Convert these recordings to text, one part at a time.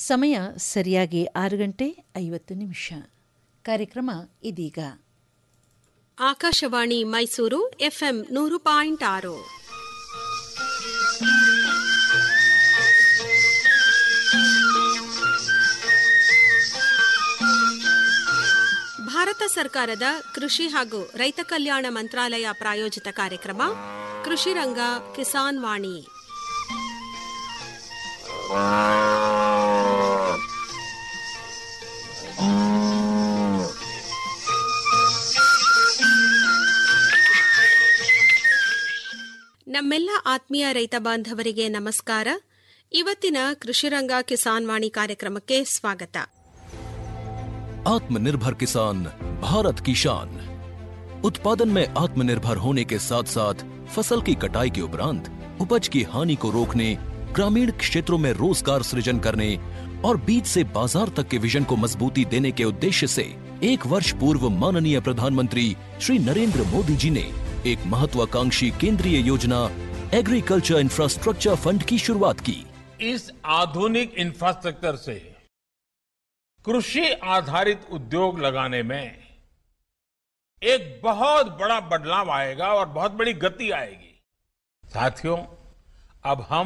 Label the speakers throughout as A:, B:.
A: ಸಮಯ ಸರಿಯಾಗಿ ಆರು ಗಂಟೆ ಐವತ್ತು ನಿಮಿಷ ಕಾರ್ಯಕ್ರಮ ಇದೀಗ
B: ಆಕಾಶವಾಣಿ ಮೈಸೂರು ಎಫ್ಎಂ ನೂರು ಪಾಯಿಂಟ್ ಆರು ಭಾರತ ಸರ್ಕಾರದ ಕೃಷಿ ಹಾಗೂ ರೈತ ಕಲ್ಯಾಣ ಮಂತ್ರಾಲಯ ಪ್ರಾಯೋಜಿತ ಕಾರ್ಯಕ್ರಮ ಕೃಷಿ ರಂಗ ಕಿಸಾನ್ ವಾಣಿ ನಮ್ಮೆಲ್ಲ ಆತ್ಮೀಯ ರೈತ ಬಾಂಧವರಿಗೆ ನಮಸ್ಕಾರ ಇವತ್ತಿನ ಕೃಷಿರಂಗ ಕಿಸಾನ್ ವಾಣಿ ಕಾರ್ಯಕ್ರಮಕ್ಕೆ ಸ್ವಾಗತ
C: आत्मनिर्भर किसान भारत की शान उत्पादन में आत्मनिर्भर होने के साथ साथ फसल की कटाई के उपरांत उपज की हानि को रोकने ग्रामीण क्षेत्रों में रोजगार सृजन करने और बीज से बाजार तक के विजन को मजबूती देने के उद्देश्य से एक वर्ष पूर्व माननीय प्रधानमंत्री श्री नरेंद्र मोदी जी ने एक महत्वाकांक्षी केंद्रीय योजना एग्रीकल्चर इंफ्रास्ट्रक्चर फंड की शुरुआत की
D: इस आधुनिक इंफ्रास्ट्रक्चर से कृषि आधारित उद्योग लगाने में एक बहुत बड़ा बदलाव आएगा और बहुत बड़ी गति आएगी साथियों अब हम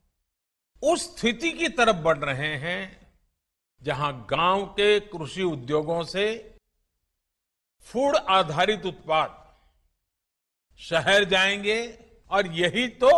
D: उस स्थिति की तरफ बढ़ रहे हैं जहां गांव के कृषि उद्योगों से फूड आधारित उत्पाद शहर जाएंगे और यही तो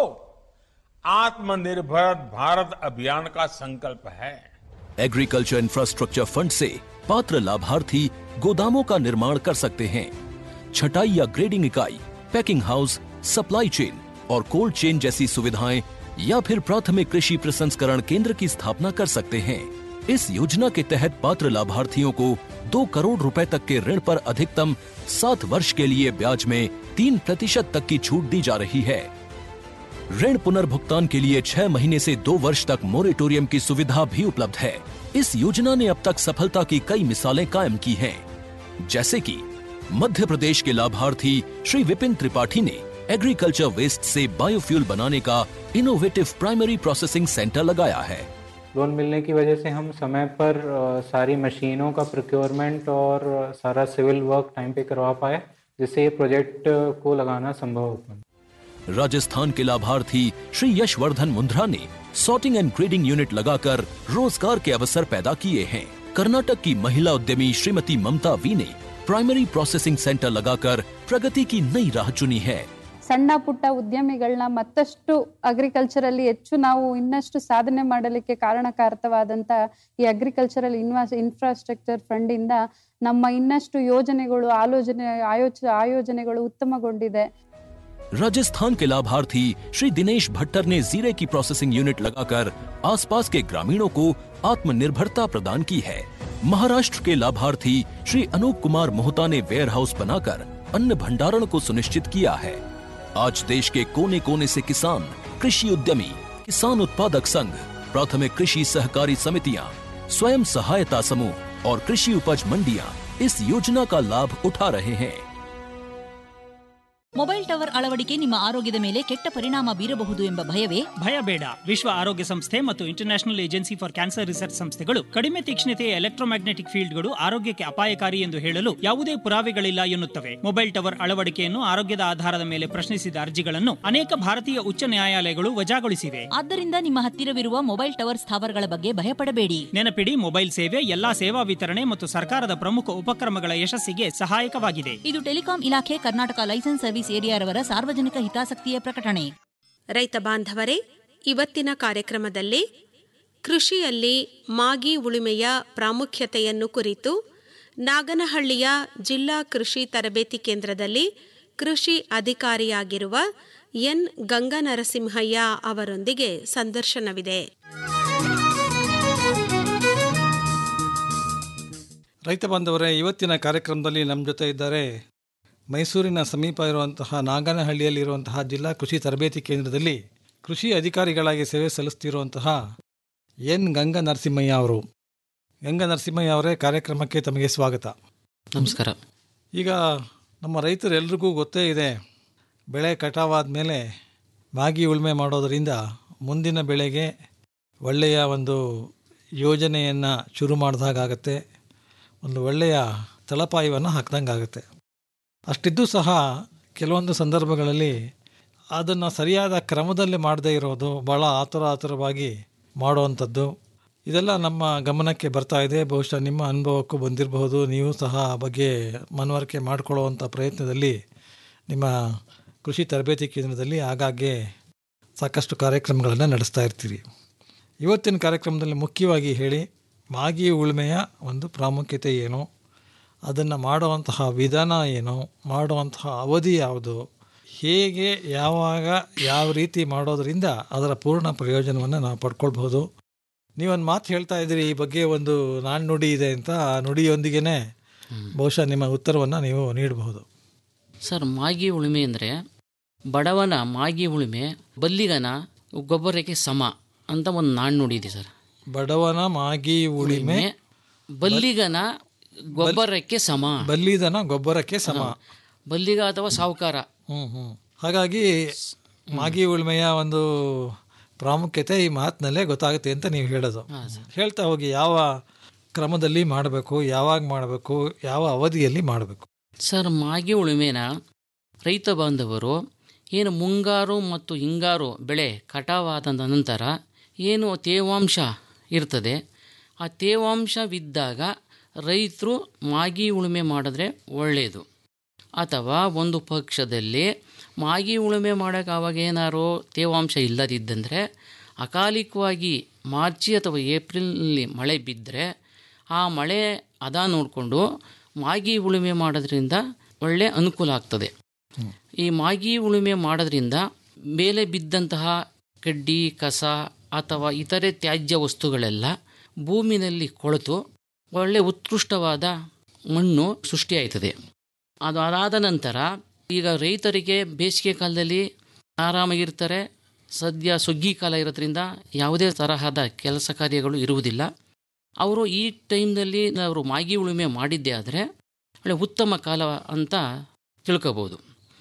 D: आत्मनिर्भर भारत अभियान का संकल्प है
C: एग्रीकल्चर इंफ्रास्ट्रक्चर फंड से पात्र लाभार्थी गोदामों का निर्माण कर सकते हैं छटाई या ग्रेडिंग इकाई पैकिंग हाउस सप्लाई चेन और कोल्ड चेन जैसी सुविधाएं या फिर प्राथमिक कृषि प्रसंस्करण केंद्र की स्थापना कर सकते हैं इस योजना के तहत पात्र लाभार्थियों को दो करोड़ रुपए तक के ऋण पर अधिकतम सात वर्ष के लिए ब्याज में तीन प्रतिशत तक की छूट दी जा रही है ऋण पुनर्भुगतान के लिए छह महीने से दो वर्ष तक मोरेटोरियम की सुविधा भी उपलब्ध है इस योजना ने अब तक सफलता की कई मिसालें कायम की हैं, जैसे कि मध्य प्रदेश के लाभार्थी श्री विपिन त्रिपाठी ने एग्रीकल्चर वेस्ट से बायोफ्यूल बनाने का इनोवेटिव प्राइमरी प्रोसेसिंग सेंटर लगाया है
E: लोन मिलने की वजह से हम समय पर अ, सारी मशीनों का प्रोक्योरमेंट और अ, सारा सिविल वर्क टाइम पे करवा पाए जिससे ये प्रोजेक्ट अ, को लगाना संभव हो पाए
C: राजस्थान के लाभार्थी श्री यशवर्धन मुंद्रा ने सॉर्टिंग एंड ग्रेडिंग यूनिट लगाकर रोजगार के अवसर पैदा किए हैं कर्नाटक की महिला उद्यमी श्रीमती ममता वी ने प्राइमरी प्रोसेसिंग सेंटर लगाकर प्रगति की नई राह चुनी है
F: ಸಣ್ಣ ಪುಟ್ಟ ಉದ್ಯಮಿಗಳನ್ನ ಮತ್ತಷ್ಟು ಅಗ್ರಿಕಲ್ಚರಲ್ಲಿ ಹೆಚ್ಚು ನಾವು ಇನ್ನಷ್ಟು ಸಾಧನೆ ಮಾಡಲಿಕ್ಕೆ ಕಾರಣಕಾರಕವಾದಂತ ಈ ಅಗ್ರಿಕಲ್ಚರಲ್ ಇನ್ವಾಸ್ ಇನ್ಫ್ರಾಸ್ಟ್ರಕ್ಚರ್ ಫಂಡ್ ಇಂದ ನಮ್ಮ ಇನ್ನಷ್ಟು ಯೋಜನೆಗಳು ಆಲೋಚನೆ ಆಯೋಚ ಆಯೋಜನೆಗಳು ಉತ್ತಮಗೊಂಡಿದೆ
C: राजस्थान के लाभार्थी श्री दिनेश भट्टर ने जीरे की प्रोसेसिंग यूनिट लगाकर आसपास के ग्रामीणों को आत्मनिर्भरता प्रदान की है महाराष्ट्र के लाभार्थी श्री अनूप कुमार मोहता ने वेयर हाउस बनाकर अन्न भंडारण को सुनिश्चित किया है आज देश के कोने कोने से किसान कृषि उद्यमी किसान उत्पादक संघ प्राथमिक कृषि सहकारी समितियां स्वयं सहायता समूह और कृषि उपज मंडियां इस योजना का लाभ उठा रहे हैं
G: ಮೊಬೈಲ್ ಟವರ್ ಅಳವಡಿಕೆ ನಿಮ್ಮ ಆರೋಗ್ಯದ ಮೇಲೆ ಕೆಟ್ಟ ಪರಿಣಾಮ ಬೀರಬಹುದು ಎಂಬ ಭಯವೇ
H: ಭಯ ಬೇಡ ವಿಶ್ವ ಆರೋಗ್ಯ ಸಂಸ್ಥೆ ಮತ್ತು international agency for cancer research ಸಂಸ್ಥೆಗಳು ಕಡಿಮೆ ತೀಕ್ಷ್ಣತೆಯ ಎಲೆಕ್ಟ್ರೋಮ್ಯಾಗ್ನೆಟಿಕ್ ಫೀಲ್ಡ್ಗಳು ಆರೋಗ್ಯಕ್ಕೆ ಅಪಾಯಕಾರಿ ಎಂದು ಹೇಳಲು ಯಾವುದೇ ಪುರಾವೆಗಳಿಲ್ಲ ಎನ್ನುತ್ತವೆ ಮೊಬೈಲ್ ಟವರ್ ಅಳವಡಿಕೆಯನ್ನು ಆರೋಗ್ಯದ ಆಧಾರದ ಮೇಲೆ ಪ್ರಶ್ನಿಸಿದ ಅರ್ಜಿಗಳನ್ನು ಅನೇಕ ಭಾರತೀಯ ಉಚ್ಚ ನ್ಯಾಯಾಲಯಗಳು ವಜಾಗೊಳಿಸಿವೆ
G: ಆದ್ದರಿಂದ ನಿಮ್ಮ ಹತ್ತಿರವಿರುವ ಮೊಬೈಲ್ ಟವರ್ ಸ್ಥಾವರಗಳ ಬಗ್ಗೆ ಭಯಪಡಬೇಡಿ
H: ನೆನಪಿಡಿ ಮೊಬೈಲ್ ಸೇವೆ ಎಲ್ಲಾ ಸೇವಾ ವಿತರಣೆ ಮತ್ತು ಸರ್ಕಾರದ ಪ್ರಮುಖ ಉಪಕ್ರಮಗಳ ಯಶಸ್ಸಿಗೆ ಸಹಾಯಕವಾಗಿದೆ
G: ಇದು ಟೆಲಿಕಾಂ ಇಲಾಖೆ ಕರ್ನಾಟಕ ಲೈಸೆನ್ಸ್ ಸರ್ವಿಸ್ ಏರಿಯಾರವರ ಸಾರ್ವಜನಿಕ ಹಿತಾಸಕ್ತಿಯ ಪ್ರಕಟಣೆ
B: ರೈತ ಬಾಂಧವರೇ ಇವತ್ತಿನ ಕಾರ್ಯಕ್ರಮದಲ್ಲಿ ಕೃಷಿಯಲ್ಲಿ ಮಾಗಿ ಉಳುಮೆಯ ಪ್ರಾಮುಖ್ಯತೆಯನ್ನು ಕುರಿತು ನಾಗನಹಳ್ಳಿಯ ಜಿಲ್ಲಾ ಕೃಷಿ ತರಬೇತಿ ಕೇಂದ್ರದಲ್ಲಿ ಕೃಷಿ ಅಧಿಕಾರಿಯಾಗಿರುವ ಎನ್ ಗಂಗನರಸಿಂಹಯ್ಯ ಅವರೊಂದಿಗೆ ಸಂದರ್ಶನವಿದೆ
I: ರೈತ ಬಾಂಧವರೇ ಇವತ್ತಿನ ಕಾರ್ಯಕ್ರಮದಲ್ಲಿ ನಮ್ಮ ಜೊತೆ ಇದ್ದಾರೆ ಮೈಸೂರಿನ ಸಮೀಪ ಇರುವಂತಹ ನಾಗನಹಳ್ಳಿಯಲ್ಲಿರುವಂತಹ ಜಿಲ್ಲಾ ಕೃಷಿ ತರಬೇತಿ ಕೇಂದ್ರದಲ್ಲಿ ಕೃಷಿ ಅಧಿಕಾರಿಗಳಾಗಿ ಸೇವೆ ಸಲ್ಲಿಸ್ತಿರುವಂತಹ ಎನ್ ಗಂಗಾ ನರಸಿಂಹಯ್ಯ ಅವರು ಗಂಗಾ ನರಸಿಂಹಯ್ಯ ಅವರೇ ಕಾರ್ಯಕ್ರಮಕ್ಕೆ ತಮಗೆ ಸ್ವಾಗತ
J: ನಮಸ್ಕಾರ
I: ಈಗ ನಮ್ಮ ರೈತರೆಲ್ರಿಗೂ ಗೊತ್ತೇ ಇದೆ ಬೆಳೆ ಕಟಾವಾದ ಮೇಲೆ ಮಾಗಿ ಉಳುಮೆ ಮಾಡೋದರಿಂದ ಮುಂದಿನ ಬೆಳೆಗೆ ಒಳ್ಳೆಯ ಒಂದು ಯೋಜನೆಯನ್ನು ಶುರು ಮಾಡಿದಾಗತ್ತೆ ಒಂದು ಒಳ್ಳೆಯ ತಳಪಾಯವನ್ನು ಹಾಕ್ದಂಗೆ ಆಗುತ್ತೆ ಅಷ್ಟಿದ್ದು ಸಹ ಕೆಲವೊಂದು ಸಂದರ್ಭಗಳಲ್ಲಿ ಅದನ್ನು ಸರಿಯಾದ ಕ್ರಮದಲ್ಲಿ ಮಾಡದೇ ಇರೋದು ಭಾಳ ಆತುರ ಆತುರವಾಗಿ ಮಾಡುವಂಥದ್ದು ಇದೆಲ್ಲ ನಮ್ಮ ಗಮನಕ್ಕೆ ಬರ್ತಾ ಇದೆ ಬಹುಶಃ ನಿಮ್ಮ ಅನುಭವಕ್ಕೂ ಬಂದಿರಬಹುದು ನೀವು ಸಹ ಆ ಬಗ್ಗೆ ಮನವರಿಕೆ ಮಾಡಿಕೊಳ್ಳುವಂಥ ಪ್ರಯತ್ನದಲ್ಲಿ ನಿಮ್ಮ ಕೃಷಿ ತರಬೇತಿ ಕೇಂದ್ರದಲ್ಲಿ ಆಗಾಗ್ಗೆ ಸಾಕಷ್ಟು ಕಾರ್ಯಕ್ರಮಗಳನ್ನು ನಡೆಸ್ತಾ ಇರ್ತೀರಿ ಇವತ್ತಿನ ಕಾರ್ಯಕ್ರಮದಲ್ಲಿ ಮುಖ್ಯವಾಗಿ ಹೇಳಿ ಮಾಗಿ ಉಳುಮೆಯ ಒಂದು ಪ್ರಾಮುಖ್ಯತೆ ಏನು ಅದನ್ನು ಮಾಡುವಂತಹ ವಿಧಾನ ಏನು ಮಾಡುವಂತಹ ಅವಧಿ ಯಾವುದು ಹೇಗೆ ಯಾವಾಗ ಯಾವ ರೀತಿ ಮಾಡೋದರಿಂದ ಅದರ ಪೂರ್ಣ ಪ್ರಯೋಜನವನ್ನು ನಾವು ಪಡ್ಕೊಳ್ಬಹುದು ನೀವೊಂದು ಮಾತು ಹೇಳ್ತಾ ಇದ್ದೀರಿ ಈ ಬಗ್ಗೆ ಒಂದು ನಾಣ್ಣುಡಿ ನುಡಿ ಇದೆ ಅಂತ ಆ ನುಡಿಯೊಂದಿಗೆ ಬಹುಶಃ ನಿಮ್ಮ ಉತ್ತರವನ್ನು ನೀವು ನೀಡಬಹುದು
J: ಸರ್ ಮಾಗಿ ಉಳುಮೆ ಅಂದರೆ ಬಡವನ ಮಾಗಿ ಉಳುಮೆ ಬಲ್ಲಿಗನ ಗೊಬ್ಬರಕ್ಕೆ ಸಮ ಅಂತ ಒಂದು ನಾಣ್ಣುಡಿ ಇದೆ ಸರ್
I: ಬಡವನ ಮಾಗಿ ಉಳಿಮೆ
J: ಬಲ್ಲಿಗನ ಗೊಬ್ಬರಕ್ಕೆ ಸಮ
I: ಬಲ್ಲಿದನ ಗೊಬ್ಬರಕ್ಕೆ ಸಮ
J: ಬಲ್ಲಿಗ ಅಥವಾ ಸಾಹುಕಾರ
I: ಹ್ಮ್ ಹ್ಮ್ ಹಾಗಾಗಿ ಮಾಗಿ ಉಳ್ಮೆಯ ಒಂದು ಪ್ರಾಮುಖ್ಯತೆ ಈ ಮಾತಿನಲ್ಲೇ ಗೊತ್ತಾಗುತ್ತೆ ಅಂತ ನೀವು ಹೇಳೋದು ಹೇಳ್ತಾ ಹೋಗಿ ಯಾವ ಕ್ರಮದಲ್ಲಿ ಮಾಡಬೇಕು ಯಾವಾಗ ಮಾಡಬೇಕು ಯಾವ ಅವಧಿಯಲ್ಲಿ ಮಾಡಬೇಕು
J: ಸರ್ ಮಾಗಿ ಉಳುಮೆನ ರೈತ ಬಾಂಧವರು ಏನು ಮುಂಗಾರು ಮತ್ತು ಹಿಂಗಾರು ಬೆಳೆ ಕಟಾವಾದ ನಂತರ ಏನು ತೇವಾಂಶ ಇರ್ತದೆ ಆ ತೇವಾಂಶವಿದ್ದಾಗ ರೈತರು ಮಾಗಿ ಉಳುಮೆ ಮಾಡಿದ್ರೆ ಒಳ್ಳೆಯದು ಅಥವಾ ಒಂದು ಪಕ್ಷದಲ್ಲಿ ಮಾಗಿ ಉಳುಮೆ ಮಾಡೋಕೆ ಆವಾಗ ಏನಾರು ತೇವಾಂಶ ಇಲ್ಲದಿದ್ದಂದರೆ ಅಕಾಲಿಕವಾಗಿ ಮಾರ್ಚಿ ಅಥವಾ ಏಪ್ರಿಲ್ನಲ್ಲಿ ಮಳೆ ಬಿದ್ದರೆ ಆ ಮಳೆ ಅದ ನೋಡಿಕೊಂಡು ಮಾಗಿ ಉಳುಮೆ ಮಾಡೋದ್ರಿಂದ ಒಳ್ಳೆ ಅನುಕೂಲ ಆಗ್ತದೆ ಈ ಮಾಗಿ ಉಳುಮೆ ಮಾಡೋದ್ರಿಂದ ಮೇಲೆ ಬಿದ್ದಂತಹ ಕಡ್ಡಿ ಕಸ ಅಥವಾ ಇತರೆ ತ್ಯಾಜ್ಯ ವಸ್ತುಗಳೆಲ್ಲ ಭೂಮಿನಲ್ಲಿ ಕೊಳೆತು ಒಳ್ಳೆ ಉತ್ಕೃಷ್ಟವಾದ ಮಣ್ಣು ಸೃಷ್ಟಿಯಾಯ್ತದೆ ಅದು ಅದಾದ ನಂತರ ಈಗ ರೈತರಿಗೆ ಬೇಸಿಗೆ ಕಾಲದಲ್ಲಿ ಆರಾಮಾಗಿರ್ತಾರೆ ಸದ್ಯ ಸುಗ್ಗಿ ಕಾಲ ಇರೋದ್ರಿಂದ ಯಾವುದೇ ತರಹದ ಕೆಲಸ ಕಾರ್ಯಗಳು ಇರುವುದಿಲ್ಲ ಅವರು ಈ ಟೈಮ್ನಲ್ಲಿ ಅವರು ಮಾಗಿ ಉಳುಮೆ ಮಾಡಿದ್ದೇ ಆದರೆ ಒಳ್ಳೆ ಉತ್ತಮ ಕಾಲ ಅಂತ ತಿಳ್ಕೋಬೋದು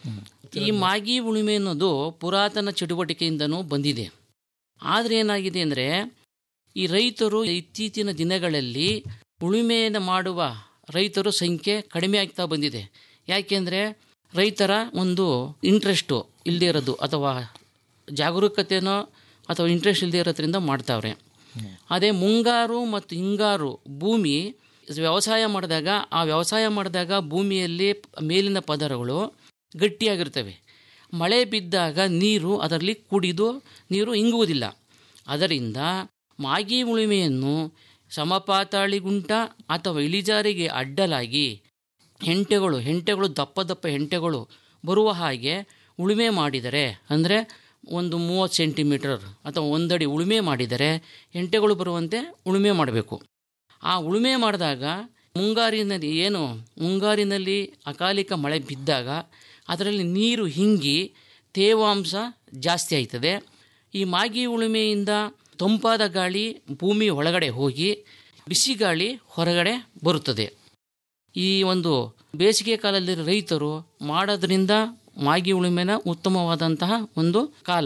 J: ಈ ಮಾಗಿ ಉಳುಮೆ ಅನ್ನೋದು ಪುರಾತನ ಚಟುವಟಿಕೆಯಿಂದನೂ ಬಂದಿದೆ ಆದರೆ ಏನಾಗಿದೆ ಅಂದರೆ ಈ ರೈತರು ಇತ್ತೀಚಿನ ದಿನಗಳಲ್ಲಿ ಉಳುಮೆಯನ್ನು ಮಾಡುವ ರೈತರು ಸಂಖ್ಯೆ ಕಡಿಮೆ ಆಗ್ತಾ ಬಂದಿದೆ ಯಾಕೆಂದರೆ ರೈತರ ಒಂದು ಇಂಟ್ರೆಸ್ಟು ಇಲ್ಲದೇ ಇರೋದು ಅಥವಾ ಜಾಗರೂಕತೆನೋ ಅಥವಾ ಇಂಟ್ರೆಸ್ಟ್ ಇಲ್ಲದೆ ಇರೋದ್ರಿಂದ ಮಾಡ್ತಾವ್ರೆ ಅದೇ ಮುಂಗಾರು ಮತ್ತು ಹಿಂಗಾರು ಭೂಮಿ ವ್ಯವಸಾಯ ಮಾಡಿದಾಗ ಆ ವ್ಯವಸಾಯ ಮಾಡಿದಾಗ ಭೂಮಿಯಲ್ಲಿ ಮೇಲಿನ ಪದರಗಳು ಗಟ್ಟಿಯಾಗಿರ್ತವೆ ಮಳೆ ಬಿದ್ದಾಗ ನೀರು ಅದರಲ್ಲಿ ಕುಡಿದು ನೀರು ಇಂಗುವುದಿಲ್ಲ ಅದರಿಂದ ಮಾಗಿ ಉಳುಮೆಯನ್ನು ಸಮಪಾತಾಳಿಗುಂಟ ಅಥವಾ ಇಳಿಜಾರಿಗೆ ಅಡ್ಡಲಾಗಿ ಹೆಂಟೆಗಳು ಹೆಂಟೆಗಳು ದಪ್ಪ ದಪ್ಪ ಹೆಂಟೆಗಳು ಬರುವ ಹಾಗೆ ಉಳುಮೆ ಮಾಡಿದರೆ ಅಂದರೆ ಒಂದು ಮೂವತ್ತು ಸೆಂಟಿಮೀಟರ್ ಅಥವಾ ಒಂದಡಿ ಉಳುಮೆ ಮಾಡಿದರೆ ಹೆಂಟೆಗಳು ಬರುವಂತೆ ಉಳುಮೆ ಮಾಡಬೇಕು ಆ ಉಳುಮೆ ಮಾಡಿದಾಗ ಮುಂಗಾರಿನಲ್ಲಿ ಏನು ಮುಂಗಾರಿನಲ್ಲಿ ಅಕಾಲಿಕ ಮಳೆ ಬಿದ್ದಾಗ ಅದರಲ್ಲಿ ನೀರು ಹಿಂಗಿ ತೇವಾಂಶ ಜಾಸ್ತಿ ಆಯ್ತದೆ ಈ ಮಾಗಿ ಉಳುಮೆಯಿಂದ ತಂಪಾದ ಗಾಳಿ ಭೂಮಿ ಒಳಗಡೆ ಹೋಗಿ ಬಿಸಿ ಗಾಳಿ ಹೊರಗಡೆ ಬರುತ್ತದೆ ಈ ಒಂದು ಬೇಸಿಗೆ ಕಾಲದಲ್ಲಿ ರೈತರು ಮಾಡೋದ್ರಿಂದ ಮಾಗಿ ಉಳುಮೆನ ಉತ್ತಮವಾದಂತಹ ಒಂದು ಕಾಲ